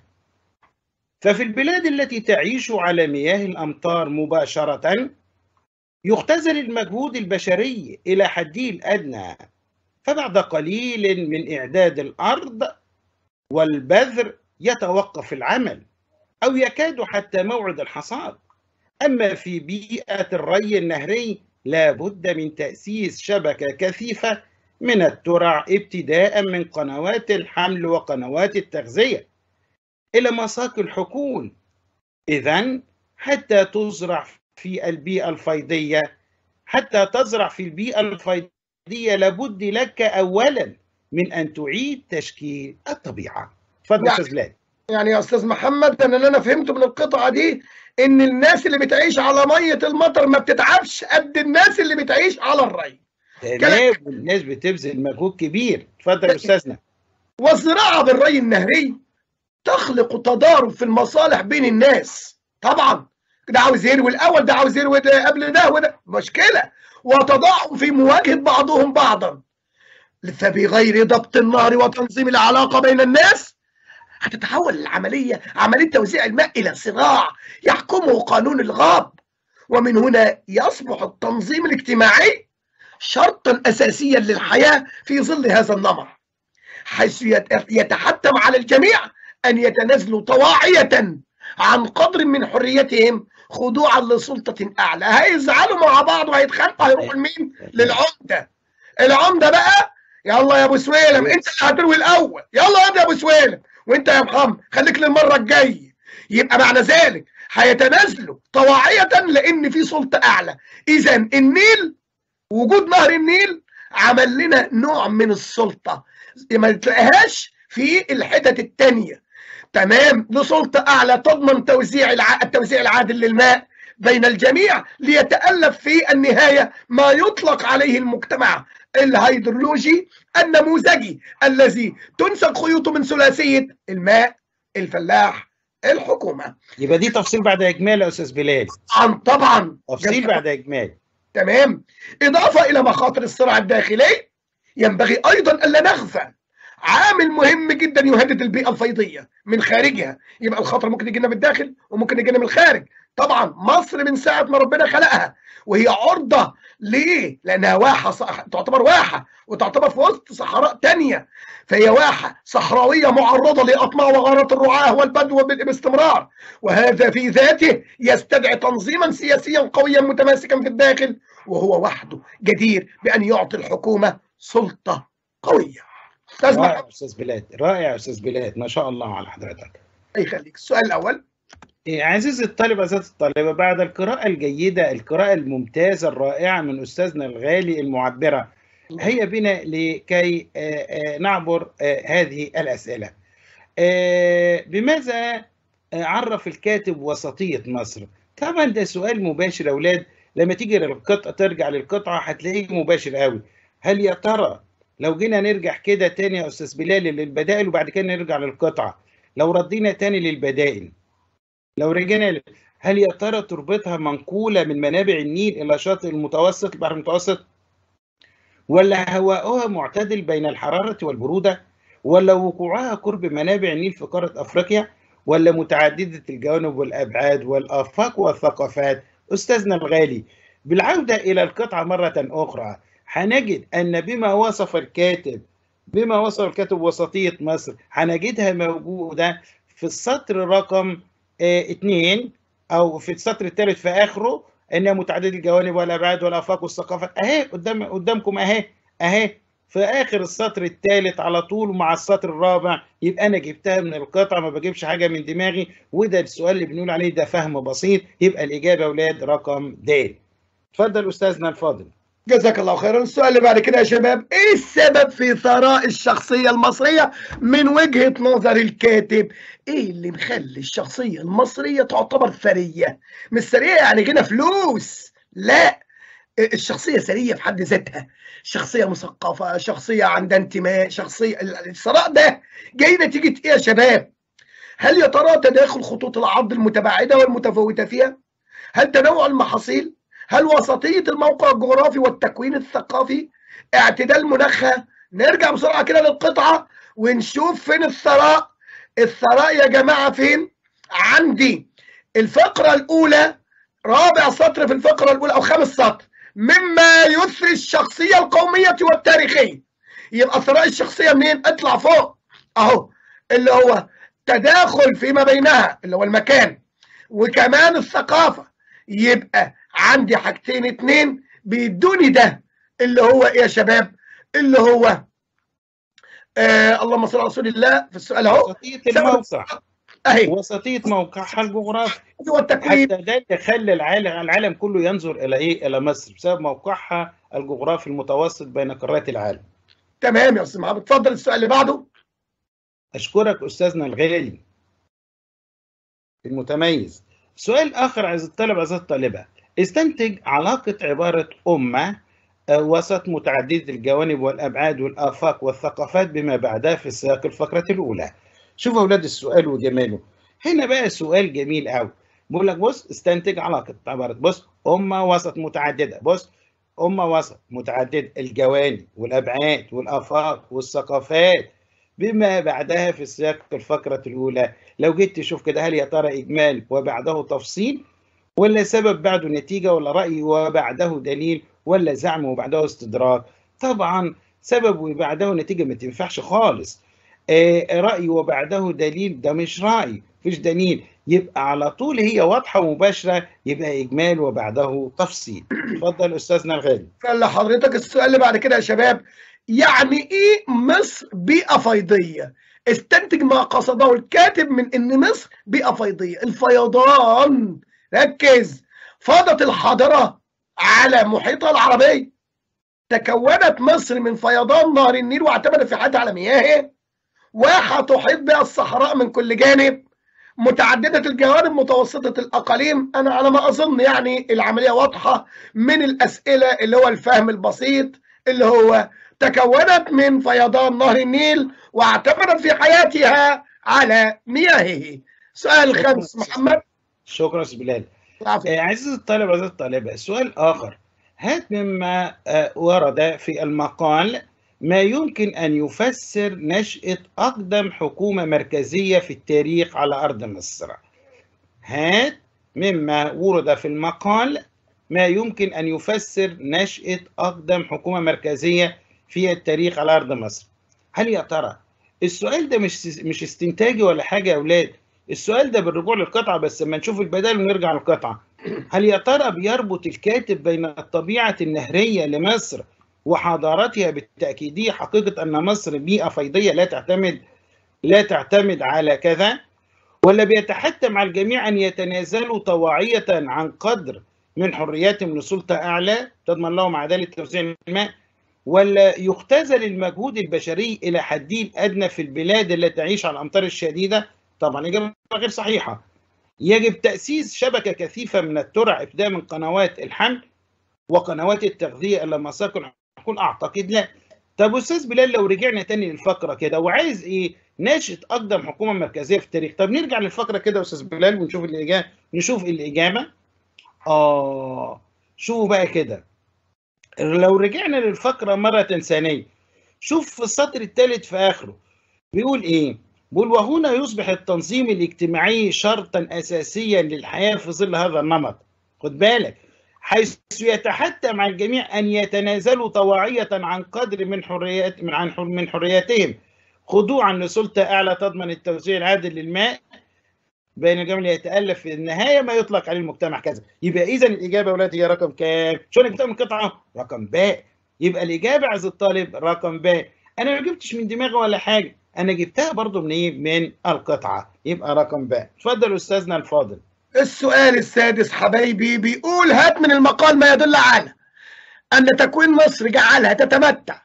Speaker 1: ففي البلاد التي تعيش على مياه الأمطار مباشرة يختزل المجهود البشري إلى حده الأدنى فبعد قليل من إعداد الأرض والبذر يتوقف العمل أو يكاد حتى موعد الحصاد أما في بيئة الري النهري لا بد من تأسيس شبكة كثيفة من الترع ابتداء من قنوات الحمل وقنوات التغذية إلى مساق الحقول إذا حتى تزرع في البيئة الفيضية حتى تزرع في البيئة الفيضية لابد لك أولا من أن تعيد تشكيل الطبيعة تفضل
Speaker 2: يعني-
Speaker 1: أستاذ بلال
Speaker 2: يعني يا أستاذ محمد أنا اللي أنا فهمته من القطعة دي إن الناس اللي بتعيش على مية المطر ما بتتعبش قد الناس اللي بتعيش على الري
Speaker 1: تمام والناس بتبذل مجهود كبير اتفضل يا أستاذنا
Speaker 2: والزراعة بالري النهري تخلق تضارب في المصالح بين الناس طبعا ده عاوز يروي الأول ده عاوز يروي ده قبل ده وده مشكلة وتضاعف في مواجهة بعضهم بعضا فبغير ضبط النهر وتنظيم العلاقة بين الناس هتتحول العملية عملية توزيع الماء إلى صراع يحكمه قانون الغاب ومن هنا يصبح التنظيم الاجتماعي شرطا أساسيا للحياة في ظل هذا النمط حيث يت- يتحتم على الجميع أن يتنازلوا طواعية عن قدر من حريتهم خضوعا لسلطة أعلى هيزعلوا مع بعض وهيتخانقوا هيروحوا لمين؟ للعمدة العمدة بقى يلا يا ابو سويلم انت اللي هتروي الاول يلا يا ابو سويلم وانت يا محمد خليك للمره الجايه يبقى معنى ذلك هيتنازلوا طواعية لان في سلطه اعلى اذا النيل وجود نهر النيل عمل لنا نوع من السلطه ما تلاقيهاش في الحتت التانية تمام لسلطه اعلى تضمن توزيع الع... التوزيع العادل للماء بين الجميع ليتألف في النهاية ما يطلق عليه المجتمع الهيدرولوجي النموذجي الذي تنسق خيوطه من ثلاثية الماء الفلاح الحكومة
Speaker 1: يبقى دي تفصيل بعد إجمال يا أستاذ بلال
Speaker 2: طبعا طبعا
Speaker 1: تفصيل بعد إجمال
Speaker 2: تمام إضافة إلى مخاطر الصراع الداخلي ينبغي أيضا ألا نغفل عامل مهم جدا يهدد البيئة الفيضية من خارجها يبقى الخطر ممكن يجي لنا من الداخل وممكن يجي لنا من الخارج طبعا مصر من ساعة ما ربنا خلقها وهي عرضة ليه؟ لأنها واحة صح... تعتبر واحة وتعتبر في وسط صحراء تانية فهي واحة صحراوية معرضة لأطماع وغارات الرعاة والبدو بال- باستمرار وهذا في ذاته يستدعي تنظيما سياسيا قويا متماسكا في الداخل وهو وحده جدير بأن يعطي الحكومة سلطة قوية استاذ
Speaker 1: رائع
Speaker 2: محمد
Speaker 1: يا استاذ بلال رائع يا استاذ بلال ما شاء الله على حضرتك
Speaker 2: يخليك السؤال الاول
Speaker 1: إيه، عزيزي الطالب عزيزتي الطالبة بعد القراءة الجيدة القراءة الممتازة الرائعة من أستاذنا الغالي المعبرة هيا بنا لكي آه، آه، نعبر آه، هذه الأسئلة آه، بماذا آه، عرف الكاتب وسطية مصر طبعا ده سؤال مباشر يا أولاد لما تيجي للقطعة ترجع للقطعة هتلاقيه مباشر قوي هل يا ترى لو جينا نرجع كده تاني يا أستاذ بلال للبدائل وبعد كده نرجع للقطعة لو ردينا تاني للبدائل لو رجعنا ل- هل يا ترى تربطها منقولة من منابع النيل إلى شاطئ المتوسط البحر المتوسط ولا هواؤها معتدل بين الحرارة والبرودة ولا وقوعها قرب منابع النيل في قارة أفريقيا ولا متعددة الجوانب والأبعاد والآفاق والثقافات أستاذنا الغالي بالعودة إلى القطعة مرة أخرى هنجد أن بما وصف الكاتب بما وصف الكاتب وسطية مصر هنجدها موجودة في السطر رقم آه، اثنين أو في السطر الثالث في آخره انها متعدده الجوانب والابعاد والافاق والثقافات اهي قدام قدامكم اهي اهي في اخر السطر الثالث على طول مع السطر الرابع يبقى انا جبتها من القطعه ما بجيبش حاجه من دماغي وده السؤال اللي بنقول عليه ده فهم بسيط يبقى الاجابه يا اولاد رقم د اتفضل استاذنا الفاضل
Speaker 2: جزاك الله خيرا السؤال اللي بعد كده يا شباب ايه السبب في ثراء الشخصية المصرية من وجهة نظر الكاتب ايه اللي مخلي الشخصية المصرية تعتبر ثرية مش ثرية يعني غنى فلوس لا الشخصية ثرية في حد ذاتها شخصية مثقفة شخصية عندها انتماء شخصية الثراء ده جاي نتيجة ايه يا شباب هل يا ترى تداخل خطوط العرض المتباعدة والمتفاوتة فيها هل تنوع المحاصيل هل وسطية الموقع الجغرافي والتكوين الثقافي اعتدال مناخها نرجع بسرعة كده للقطعة ونشوف فين الثراء الثراء يا جماعة فين عندي الفقرة الأولى رابع سطر في الفقرة الأولى أو خامس سطر مما يثري الشخصية القومية والتاريخية يبقى ثراء الشخصية منين؟ اطلع فوق أهو اللي هو تداخل فيما بينها اللي هو المكان وكمان الثقافة يبقى عندي حاجتين اتنين بيدوني ده اللي هو ايه يا شباب اللي هو آه اللهم صل على رسول الله في السؤال اهو
Speaker 1: وسطيه الموقع
Speaker 2: اهي
Speaker 1: وسطيه موقعها الجغرافي
Speaker 2: هو التكوين
Speaker 1: حتى ده اللي خلى العالم العالم كله ينظر الى ايه الى مصر بسبب موقعها الجغرافي المتوسط بين قارات العالم
Speaker 2: تمام يا استاذ محمد اتفضل السؤال اللي بعده
Speaker 1: أشكرك أستاذنا الغالي المتميز سؤال آخر عايز الطالب عايز الطالبة استنتج علاقة عبارة أمة آه، وسط متعددة الجوانب والأبعاد والآفاق والثقافات بما بعدها في سياق الفقرة الأولى شوفوا أولاد السؤال وجماله هنا بقى سؤال جميل قوي بقول لك بص استنتج علاقة عبارة بص أمة وسط متعددة بص أمة وسط متعددة الجوانب والأبعاد والآفاق والثقافات بما بعدها في سياق الفقرة الأولى لو جيت تشوف كده هل يا ترى إجمال وبعده تفصيل ولا سبب بعده نتيجة ولا رأي وبعده دليل ولا زعم وبعده استدراك طبعا سبب وبعده نتيجة ما تنفعش خالص آه، رأي وبعده دليل ده مش رأي مفيش دليل يبقى على طول هي واضحة ومباشرة يبقى إجمال وبعده تفصيل اتفضل أستاذنا الغالي
Speaker 2: فلحضرتك السؤال اللي بعد كده يا شباب يعني ايه مصر بيئة فيضية استنتج ما قصده الكاتب من ان مصر بيئة فيضية الفيضان ركز فاضت الحاضرة على محيطها العربي تكونت مصر من فيضان نهر النيل واعتمدت في حياتها على مياهه واحة تحيط بها الصحراء من كل جانب متعددة الجوانب متوسطة الأقاليم أنا على ما أظن يعني العملية واضحة من الأسئلة اللي هو الفهم البسيط اللي هو تكونت من فيضان نهر النيل واعتمدت في حياتها على مياهه سؤال الخامس محمد
Speaker 1: شكرا أستاذ بلال
Speaker 2: العفو.
Speaker 1: آه، عزيزي الطالب عزيزي الطالبة سؤال آخر هات مما آه، ورد في المقال ما يمكن أن يفسر نشأة أقدم حكومة مركزية في التاريخ على أرض مصر هات مما ورد في المقال ما يمكن أن يفسر نشأة أقدم حكومة مركزية في التاريخ على أرض مصر هل يا ترى السؤال ده مش مش استنتاجي ولا حاجة يا أولاد السؤال ده بالرجوع للقطعة بس لما نشوف البدائل ونرجع للقطعة هل يا ترى بيربط الكاتب بين الطبيعة النهرية لمصر وحضارتها بالتأكيد دي حقيقة أن مصر بيئة فيضية لا تعتمد لا تعتمد على كذا ولا بيتحتم على الجميع أن يتنازلوا طواعية عن قدر من حرياتهم لسلطة أعلى تضمن لهم عدالة توزيع الماء ولا يختزل المجهود البشري إلى حده الأدنى في البلاد التي تعيش على الأمطار الشديدة طبعا إجابة غير صحيحة يجب تأسيس شبكة كثيفة من الترع ابتداء من قنوات الحمل وقنوات التغذية إلى مساكن أكون أعتقد لا طب أستاذ بلال لو رجعنا تاني للفقرة كده وعايز إيه ناشئ أقدم حكومة مركزية في التاريخ طب نرجع للفقرة كده يا أستاذ بلال ونشوف الإجابة نشوف الإجابة آه شوفوا بقى كده لو رجعنا للفقرة مرة ثانية شوف في السطر الثالث في آخره بيقول إيه؟ بيقول وهنا يصبح التنظيم الاجتماعي شرطا أساسيا للحياة في ظل هذا النمط خد بالك حيث يتحتم على الجميع أن يتنازلوا طواعية عن قدر من حريات من عن من حرياتهم خضوعا لسلطة أعلى تضمن التوزيع العادل للماء بين الجميع اللي يتألف في النهاية ما يطلق عليه المجتمع كذا يبقى إذا الإجابة يا ولادي هي رقم كام؟ شو أنا جبتها من قطعة؟ رقم باء يبقى الإجابة عز الطالب رقم باء أنا ما جبتش من دماغي ولا حاجة أنا جبتها برضو من إيه؟ من القطعة يبقى رقم باء اتفضل أستاذنا الفاضل
Speaker 2: السؤال السادس حبايبي بيقول هات من المقال ما يدل على أن تكوين مصر جعلها تتمتع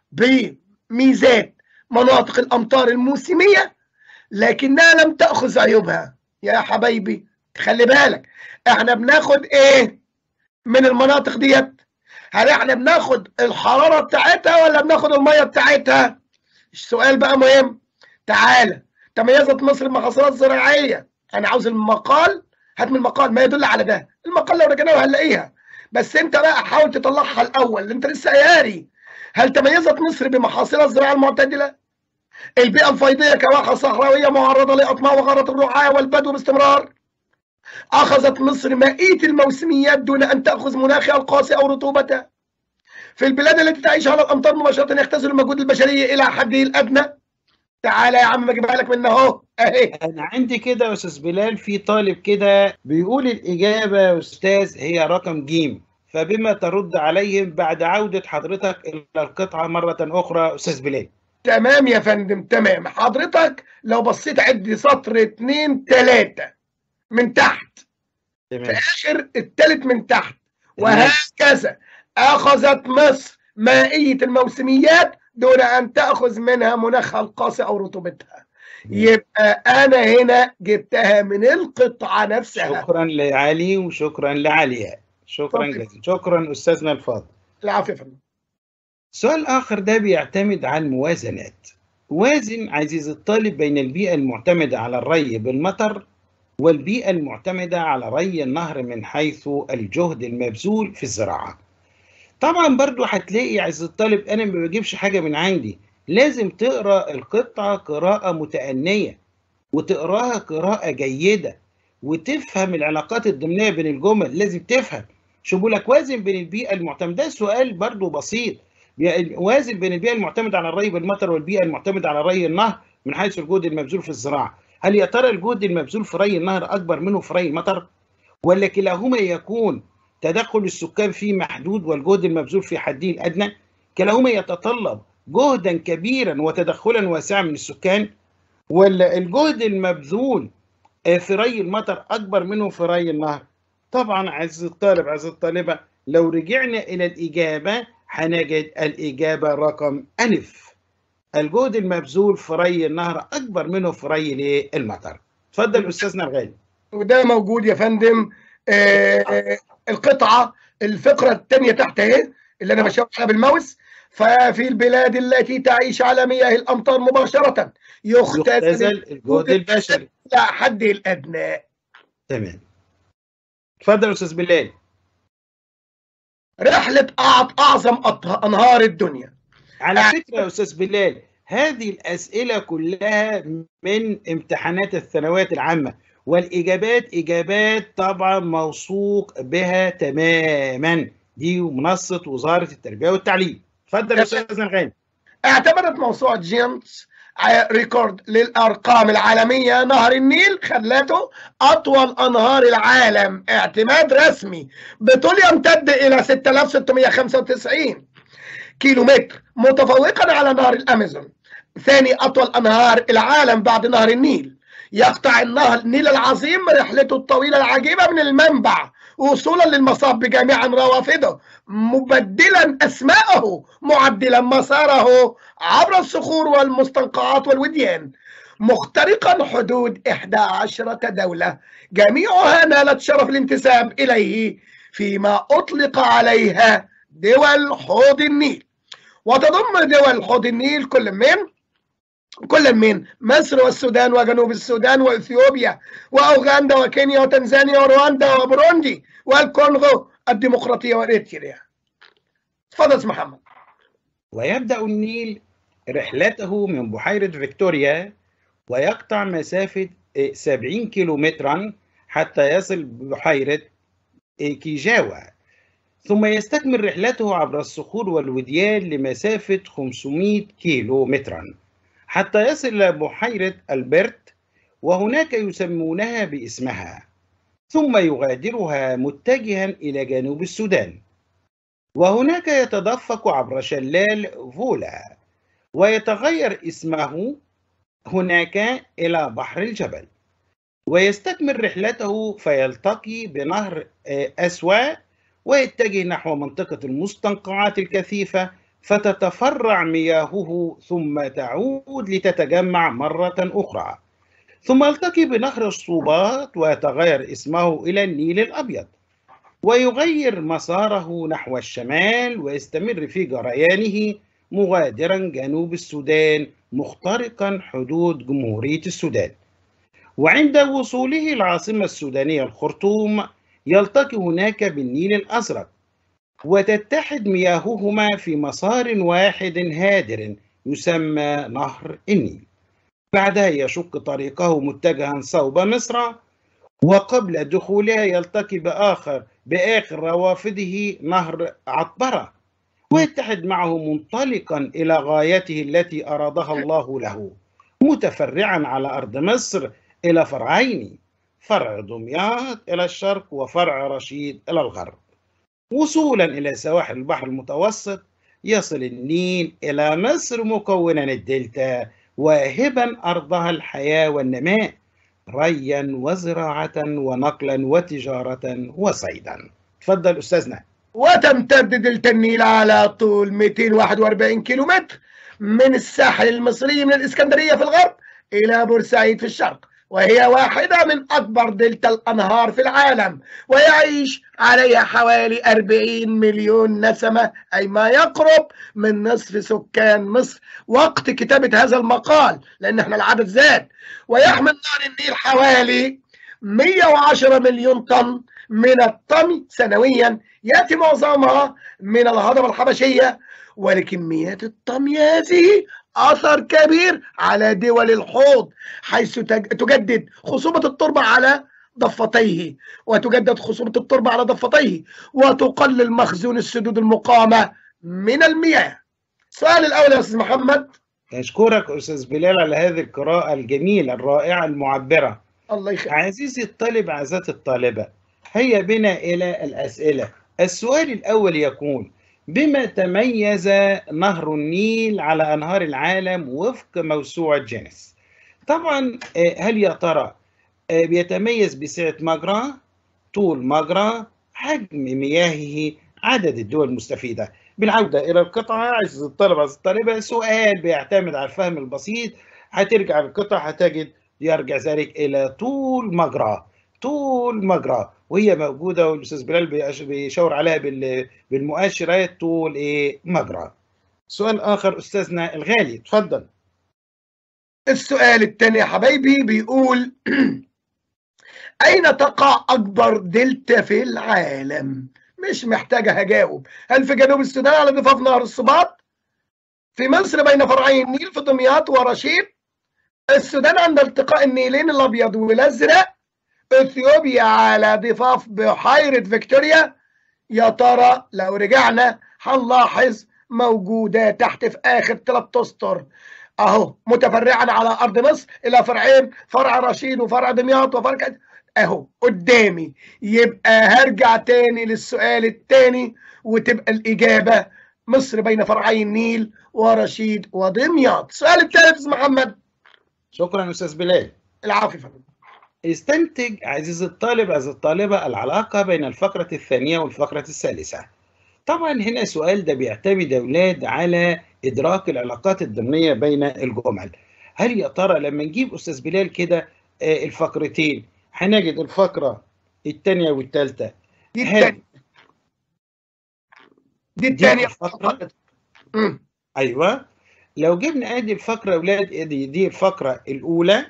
Speaker 2: بميزات مناطق الأمطار الموسمية لكنها لم تأخذ عيوبها يا حبايبي خلي بالك احنا بناخد ايه من المناطق ديت هل احنا بناخد الحرارة بتاعتها ولا بناخد المية بتاعتها السؤال بقى مهم تعالى تميزت مصر بمحاصيلات زراعية انا عاوز المقال هات من المقال ما يدل على ده المقال لو رجعناه هنلاقيها بس انت بقى حاول تطلعها الاول انت لسه قاري هل تميزت مصر بمحاصيلها الزراعيه المعتدله البيئه الفيضيه كواحه صحراويه معرضه لاطماع وغاره الرعاة والبدو باستمرار اخذت مصر مائيه الموسميات دون ان تاخذ مناخها القاسي او رطوبته في البلاد التي تعيش على الامطار مباشره يختزل المجهود البشري الى حده الادنى تعالى يا عم بجيبها لك من اهو اهي
Speaker 1: انا عندي كده يا استاذ بلال في طالب كده بيقول الاجابه يا استاذ هي رقم ج فبما ترد عليهم بعد عوده حضرتك الى القطعه مره اخرى استاذ بلال
Speaker 2: تمام يا فندم تمام حضرتك لو بصيت عد سطر اتنين تلاتة من تحت في
Speaker 1: تمام
Speaker 2: اخر التالت من تحت
Speaker 1: تمام.
Speaker 2: وهكذا اخذت مصر مائية الموسميات دون ان تاخذ منها مناخها القاسي او رطوبتها يبقى انا هنا جبتها من القطعة نفسها
Speaker 1: شكرا لعلي وشكرا لعلياء شكرا
Speaker 2: اتفضل.
Speaker 1: جزيلا شكرا استاذنا الفاضل
Speaker 2: العفو يا فندم
Speaker 1: السؤال الآخر ده بيعتمد على الموازنات وازن عزيز الطالب بين البيئة المعتمدة على الري بالمطر والبيئة المعتمدة على ري النهر من حيث الجهد المبذول في الزراعة طبعا برضو هتلاقي يا عز الطالب أنا ما بجيبش حاجة من عندي لازم تقرأ القطعة قراءة متأنية وتقراها قراءة جيدة وتفهم العلاقات الضمنية بين الجمل لازم تفهم شو بقول لك وازن بين البيئة المعتمدة ده سؤال برضو بسيط وازن بين البيئة المعتمدة على الري بالمطر والبيئة المعتمدة على ري النهر من حيث الجهد المبذول في الزراعة هل يا ترى الجهد المبذول في ري النهر أكبر منه في ري المطر ولا كلاهما يكون تدخل السكان فيه محدود والجهد المبذول في حده الأدنى كلاهما يتطلب جهدا كبيرا وتدخلا واسعا من السكان ولا الجهد المبذول في ري المطر أكبر منه في ري النهر طبعا عز الطالب عز الطالبة لو رجعنا إلى الإجابة هنجد الإجابة رقم ألف الجهد المبذول في ري النهر أكبر منه في ري المطر اتفضل أستاذنا الغالي
Speaker 2: وده موجود يا فندم آه القطعة الفقرة الثانية تحت اهي اللي انا بشاور عليها بالماوس ففي البلاد التي تعيش على مياه الامطار مباشرة يختزل
Speaker 1: يختزل الجهد البشري
Speaker 2: الى حده الادنى
Speaker 1: تمام اتفضل أستاذ بلال
Speaker 2: رحلة أعط أعظم أط- أنهار الدنيا
Speaker 1: على فكرة يا أستاذ بلال هذه الأسئلة كلها من امتحانات الثانويات العامة والإجابات إجابات طبعا موثوق بها تماما دي منصة وزارة التربية والتعليم اتفضل يا أستاذنا الغالي
Speaker 2: اعتمدت موسوعة جيمس ع- ريكورد للأرقام العالمية نهر النيل خلاته أطول أنهار العالم اعتماد رسمي بطول يمتد إلى 6695 كيلومتر متفوقا على نهر الأمازون ثاني أطول أنهار العالم بعد نهر النيل يقطع النهر النيل العظيم رحلته الطويلة العجيبة من المنبع وصولا للمصاب بجميع روافده مبدلا أسماءه معدلا مساره عبر الصخور والمستنقعات والوديان مخترقا حدود 11 دولة جميعها نالت شرف الانتساب إليه فيما أطلق عليها دول حوض النيل وتضم دول حوض النيل كل من كل من مصر والسودان وجنوب السودان واثيوبيا واوغندا وكينيا وتنزانيا ورواندا وبروندي والكونغو الديمقراطيه واريتريا. تفضل محمد.
Speaker 1: ويبدا النيل رحلته من بحيره فيكتوريا ويقطع مسافه 70 كيلومترا حتى يصل بحيره كيجاوا ثم يستكمل رحلته عبر الصخور والوديان لمسافه 500 كيلو مترا حتى يصل إلى بحيرة ألبرت وهناك يسمونها باسمها ثم يغادرها متجها إلى جنوب السودان وهناك يتدفق عبر شلال فولا ويتغير اسمه هناك إلى بحر الجبل ويستكمل رحلته فيلتقي بنهر أسوا ويتجه نحو منطقة المستنقعات الكثيفة فتتفرع مياهه ثم تعود لتتجمع مرة أخرى ثم يلتقي بنهر الصوبات ويتغير اسمه إلى النيل الأبيض ويغير مساره نحو الشمال ويستمر في جريانه مغادرا جنوب السودان مخترقا حدود جمهورية السودان وعند وصوله العاصمة السودانية الخرطوم يلتقي هناك بالنيل الأزرق وتتحد مياههما في مسار واحد هادر يسمى نهر النيل بعدها يشق طريقه متجها صوب مصر وقبل دخولها يلتقي بآخر بآخر روافده نهر عطبرة ويتحد معه منطلقا إلى غايته التي أرادها الله له متفرعا على أرض مصر إلى فرعين فرع دمياط إلى الشرق وفرع رشيد إلى الغرب وصولا إلى سواحل البحر المتوسط يصل النيل إلى مصر مكونا الدلتا واهبا أرضها الحياة والنماء ريا وزراعة ونقلا وتجارة وصيدا تفضل أستاذنا
Speaker 2: وتمتد دلتا النيل على طول 241 كيلومتر من الساحل المصري من الإسكندرية في الغرب إلى بورسعيد في الشرق وهي واحدة من أكبر دلتا الأنهار في العالم ويعيش عليها حوالي 40 مليون نسمة أي ما يقرب من نصف سكان مصر وقت كتابة هذا المقال لأن احنا العدد زاد ويحمل نهر النيل حوالي 110 مليون طن من الطمي سنويا يأتي معظمها من الهضبة الحبشية ولكميات الطمي هذه أثر كبير على دول الحوض حيث تجدد خصوبة التربة على ضفتيه وتجدد خصوبة التربة على ضفتيه وتقلل مخزون السدود المقامة من المياه السؤال الأول يا أستاذ محمد
Speaker 1: أشكرك أستاذ بلال على هذه القراءة الجميلة الرائعة المعبرة
Speaker 2: الله يخليك
Speaker 1: عزيزي الطالب عزات الطالبة هيا بنا إلى الأسئلة السؤال الأول يقول بما تميز نهر النيل على أنهار العالم وفق موسوعة جينيس طبعا هل يا ترى بيتميز بسعة مجرى طول مجرى حجم مياهه عدد الدول المستفيدة بالعودة إلى القطعة عزيز الطلبة عزيز الطالبة سؤال بيعتمد على الفهم البسيط هترجع القطعة هتجد يرجع ذلك إلى طول مجرى طول مجرى وهي موجوده والاستاذ بلال بيشاور عليها بالمؤشرات طول ايه مجرى سؤال اخر استاذنا الغالي اتفضل
Speaker 2: السؤال الثاني يا حبايبي بيقول اين تقع اكبر دلتا في العالم مش محتاجه هجاوب هل في جنوب السودان على ضفاف نهر الصباط في مصر بين فرعي النيل في دمياط ورشيد السودان عند التقاء النيلين الابيض والازرق اثيوبيا على ضفاف بحيره فيكتوريا يا ترى لو رجعنا هنلاحظ موجوده تحت في اخر ثلاث اسطر اهو متفرعا على ارض مصر الى فرعين فرع رشيد وفرع دمياط وفرع اهو قدامي يبقى هرجع تاني للسؤال التاني وتبقى الاجابه مصر بين فرعي النيل ورشيد ودمياط السؤال الثالث محمد
Speaker 1: شكرا استاذ بلال
Speaker 2: العافيه فندم
Speaker 1: استنتج عزيز الطالب عزيز الطالبة العلاقة بين الفقرة الثانية والفقرة الثالثة طبعا هنا سؤال ده بيعتمد يا أولاد على إدراك العلاقات الضمنية بين الجمل هل يا ترى لما نجيب أستاذ بلال كده الفقرتين هنجد الفقرة الثانية والثالثة
Speaker 2: دي الثانية دي الثانية
Speaker 1: الفقرة أيوه لو جبنا ادي الفقرة يا أولاد ادي دي الفقرة الأولى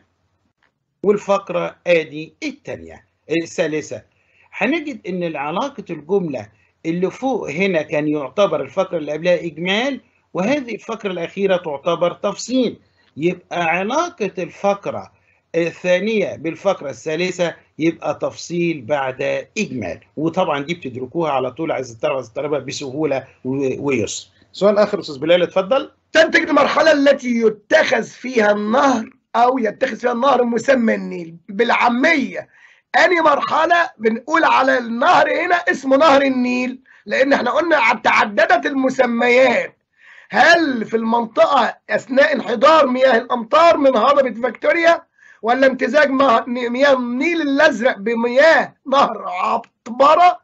Speaker 1: والفقرة ادي الثانية الثالثة هنجد ان علاقة الجملة اللي فوق هنا كان يعتبر الفقرة اللي قبلها اجمال وهذه الفقرة الاخيرة تعتبر تفصيل يبقى علاقة الفقرة الثانية بالفقرة الثالثة يبقى تفصيل بعد اجمال وطبعا دي بتدركوها على طول عايز الطلبة بسهولة ويسر سؤال اخر استاذ بلال اتفضل
Speaker 2: تنتج المرحلة التي يتخذ فيها النهر او يتخذ فيها النهر مسمى النيل بالعاميه اني مرحله بنقول على النهر هنا اسمه نهر النيل لان احنا قلنا تعددت المسميات هل في المنطقه اثناء انحدار مياه الامطار من هضبه فيكتوريا ولا امتزاج مياه النيل الازرق بمياه نهر عطبره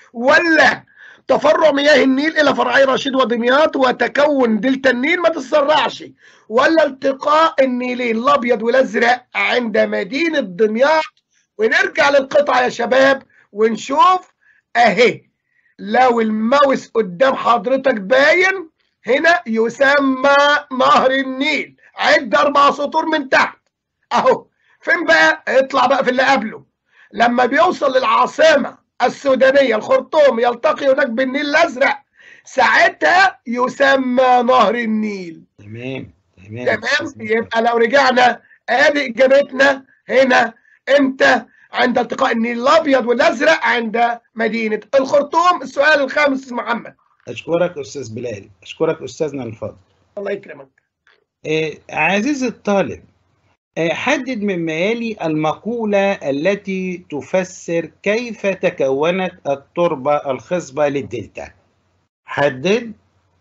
Speaker 2: ولا تفرع مياه النيل الى فرعي رشيد ودمياط وتكون دلتا النيل ما تتسرعش ولا التقاء النيلين الابيض والازرق عند مدينه دمياط ونرجع للقطعه يا شباب ونشوف اهي لو الماوس قدام حضرتك باين هنا يسمى نهر النيل عد اربع سطور من تحت اهو فين بقى اطلع بقى في اللي قبله لما بيوصل للعاصمه السودانيه الخرطوم يلتقي هناك بالنيل الازرق ساعتها يسمى نهر النيل
Speaker 1: تمام تمام
Speaker 2: تمام يبقى لو رجعنا ادي اجابتنا هنا امتى عند التقاء النيل الابيض والازرق عند مدينه الخرطوم السؤال الخامس محمد
Speaker 1: اشكرك استاذ بلال اشكرك استاذنا الفاضل
Speaker 2: الله يكرمك
Speaker 1: آه عزيزي الطالب آه حدد مما يلي المقولة التي تفسر كيف تكونت التربة الخصبة للدلتا حدد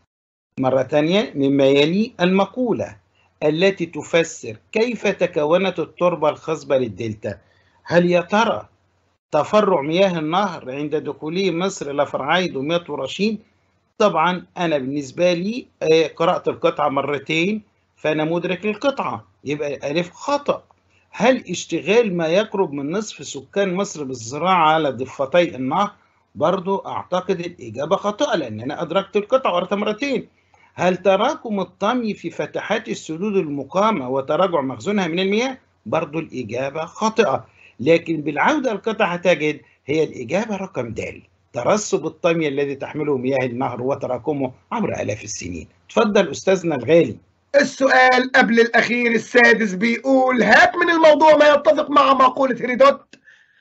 Speaker 1: مرة ثانية مما يلي المقولة التي تفسر كيف تكونت التربة الخصبة للدلتا هل يا ترى تفرع مياه النهر عند دخوله مصر إلى فرعي دمياط ورشيد طبعا أنا بالنسبة لي قرأت القطعة مرتين فأنا مدرك القطعة يبقى ألف خطأ هل اشتغال ما يقرب من نصف سكان مصر بالزراعة على ضفتي النهر برضو أعتقد الإجابة خاطئة لأن أنا أدركت القطعة قرأتها مرتين هل تراكم الطمي في فتحات السدود المقامة وتراجع مخزونها من المياه؟ برضو الإجابة خاطئة لكن بالعودة القطعة تجد هي الإجابة رقم د ترسب الطمي الذي تحمله مياه النهر وتراكمه عبر آلاف السنين تفضل أستاذنا الغالي
Speaker 2: السؤال قبل الأخير السادس بيقول هات من الموضوع ما يتفق مع مقولة هيرودوت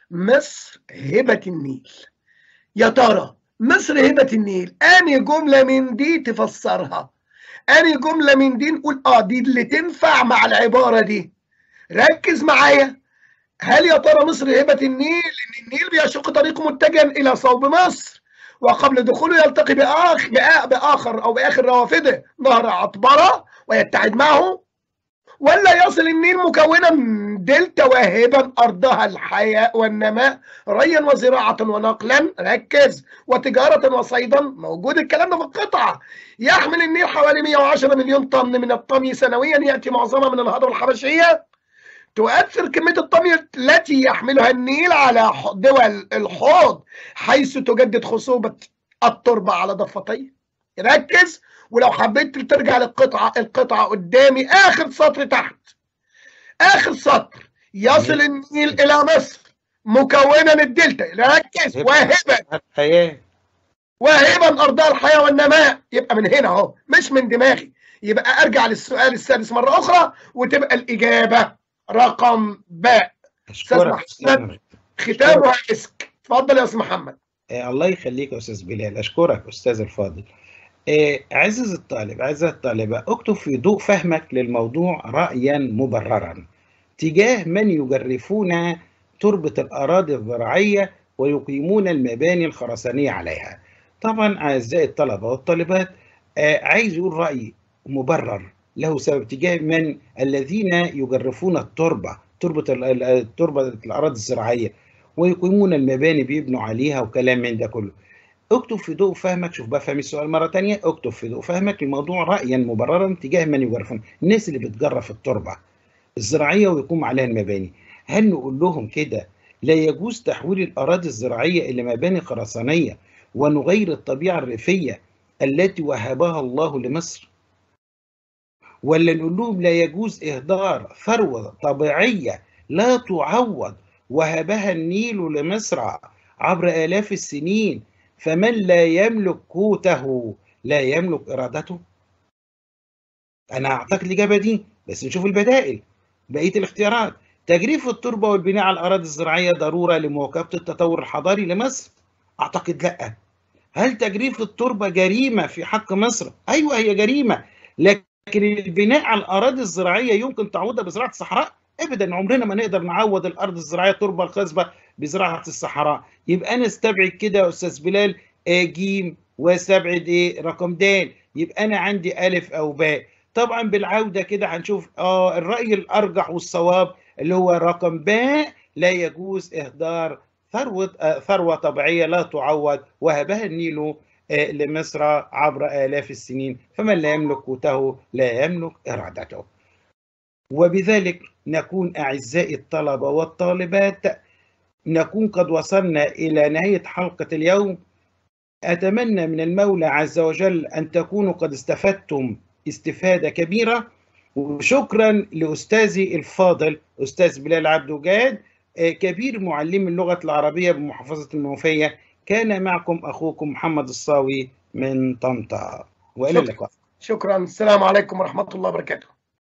Speaker 2: مصر هبة النيل يا ترى مصر هبة النيل أني جملة من دي تفسرها أني جملة من دي نقول آه دي اللي تنفع مع العبارة دي ركز معايا هل يا ترى مصر هبة النيل إن النيل بيشق طريقه متجها إلى صوب مصر وقبل دخوله يلتقي بآخر, بآخر أو بآخر روافده نهر عطبرة ويتحد معه ولا يصل النيل مكونا من دلتا واهبا ارضها الحياة والنماء ريا وزراعة ونقلا ركز وتجارة وصيدا موجود الكلام ده في القطعة يحمل النيل حوالي 110 مليون طن من الطمي سنويا يأتي معظمها من الهضبة الحبشية تؤثر كمية الطمي التي يحملها النيل على دول الحوض حيث تجدد خصوبة التربة على ضفتيه ركز ولو حبيت ترجع للقطعة القطعة قدامي آخر سطر تحت آخر سطر يصل النيل إلى مصر مكونا الدلتا ركز واهبا
Speaker 1: الحياة
Speaker 2: واهبا أرضها الحياة والنماء يبقى من هنا أهو مش من دماغي يبقى أرجع للسؤال السادس مرة أخرى وتبقى الإجابة رقم باء أستاذ محمد ختامها مسك اتفضل يا أستاذ محمد
Speaker 1: آه الله يخليك يا أستاذ بلال أشكرك أستاذ الفاضل آه عزيز الطالب عزيز الطالبة اكتب في ضوء فهمك للموضوع رأيا مبررا تجاه من يجرفون تربة الأراضي الزراعية ويقيمون المباني الخرسانية عليها طبعا أعزائي الطلبة والطالبات عايز يقول رأي مبرر له سبب تجاه من الذين يجرفون التربة تربة التربة الأراضي الزراعية ويقيمون المباني بيبنوا عليها وكلام من ده كله اكتب في ضوء فهمك شوف بفهم السؤال مرة تانية اكتب في ضوء فهمك الموضوع رأيا مبررا تجاه من يجرفون الناس اللي بتجرف التربة الزراعية ويقوم عليها المباني هل نقول لهم كده لا يجوز تحويل الأراضي الزراعية إلى مباني خرسانية ونغير الطبيعة الريفية التي وهبها الله لمصر ولا نقول لهم لا يجوز إهدار ثروة طبيعية لا تعوض وهبها النيل لمصر عبر آلاف السنين فمن لا يملك قوته لا يملك إرادته أنا أعتقد الإجابة دي بس نشوف البدائل بقية الاختيارات تجريف التربة والبناء على الأراضي الزراعية ضرورة لمواكبة التطور الحضاري لمصر أعتقد لأ هل تجريف التربة جريمة في حق مصر؟ أيوة هي جريمة لكن البناء على الأراضي الزراعية يمكن تعويضها بزراعة الصحراء؟ أبدا عمرنا ما نقدر نعوض الأرض الزراعية التربة الخصبة بزراعة الصحراء يبقى أنا استبعد كده يا أستاذ بلال آه جيم واستبعد إيه رقم د يبقى أنا عندي ألف أو باء طبعا بالعودة كده هنشوف آه الرأي الأرجح والصواب اللي هو رقم باء لا يجوز إهدار ثروة آه ثروة طبيعية لا تعوض وهبها النيل آه لمصر عبر آلاف السنين فمن لا يملك قوته لا يملك إرادته وبذلك نكون أعزائي الطلبة والطالبات نكون قد وصلنا إلى نهاية حلقة اليوم أتمنى من المولى عز وجل أن تكونوا قد استفدتم استفادة كبيرة وشكرا لأستاذي الفاضل أستاذ بلال عبد وجاد كبير معلم اللغة العربية بمحافظة المنوفية كان معكم أخوكم محمد الصاوي من طنطا وإلى اللقاء
Speaker 2: شكرا السلام عليكم ورحمة الله وبركاته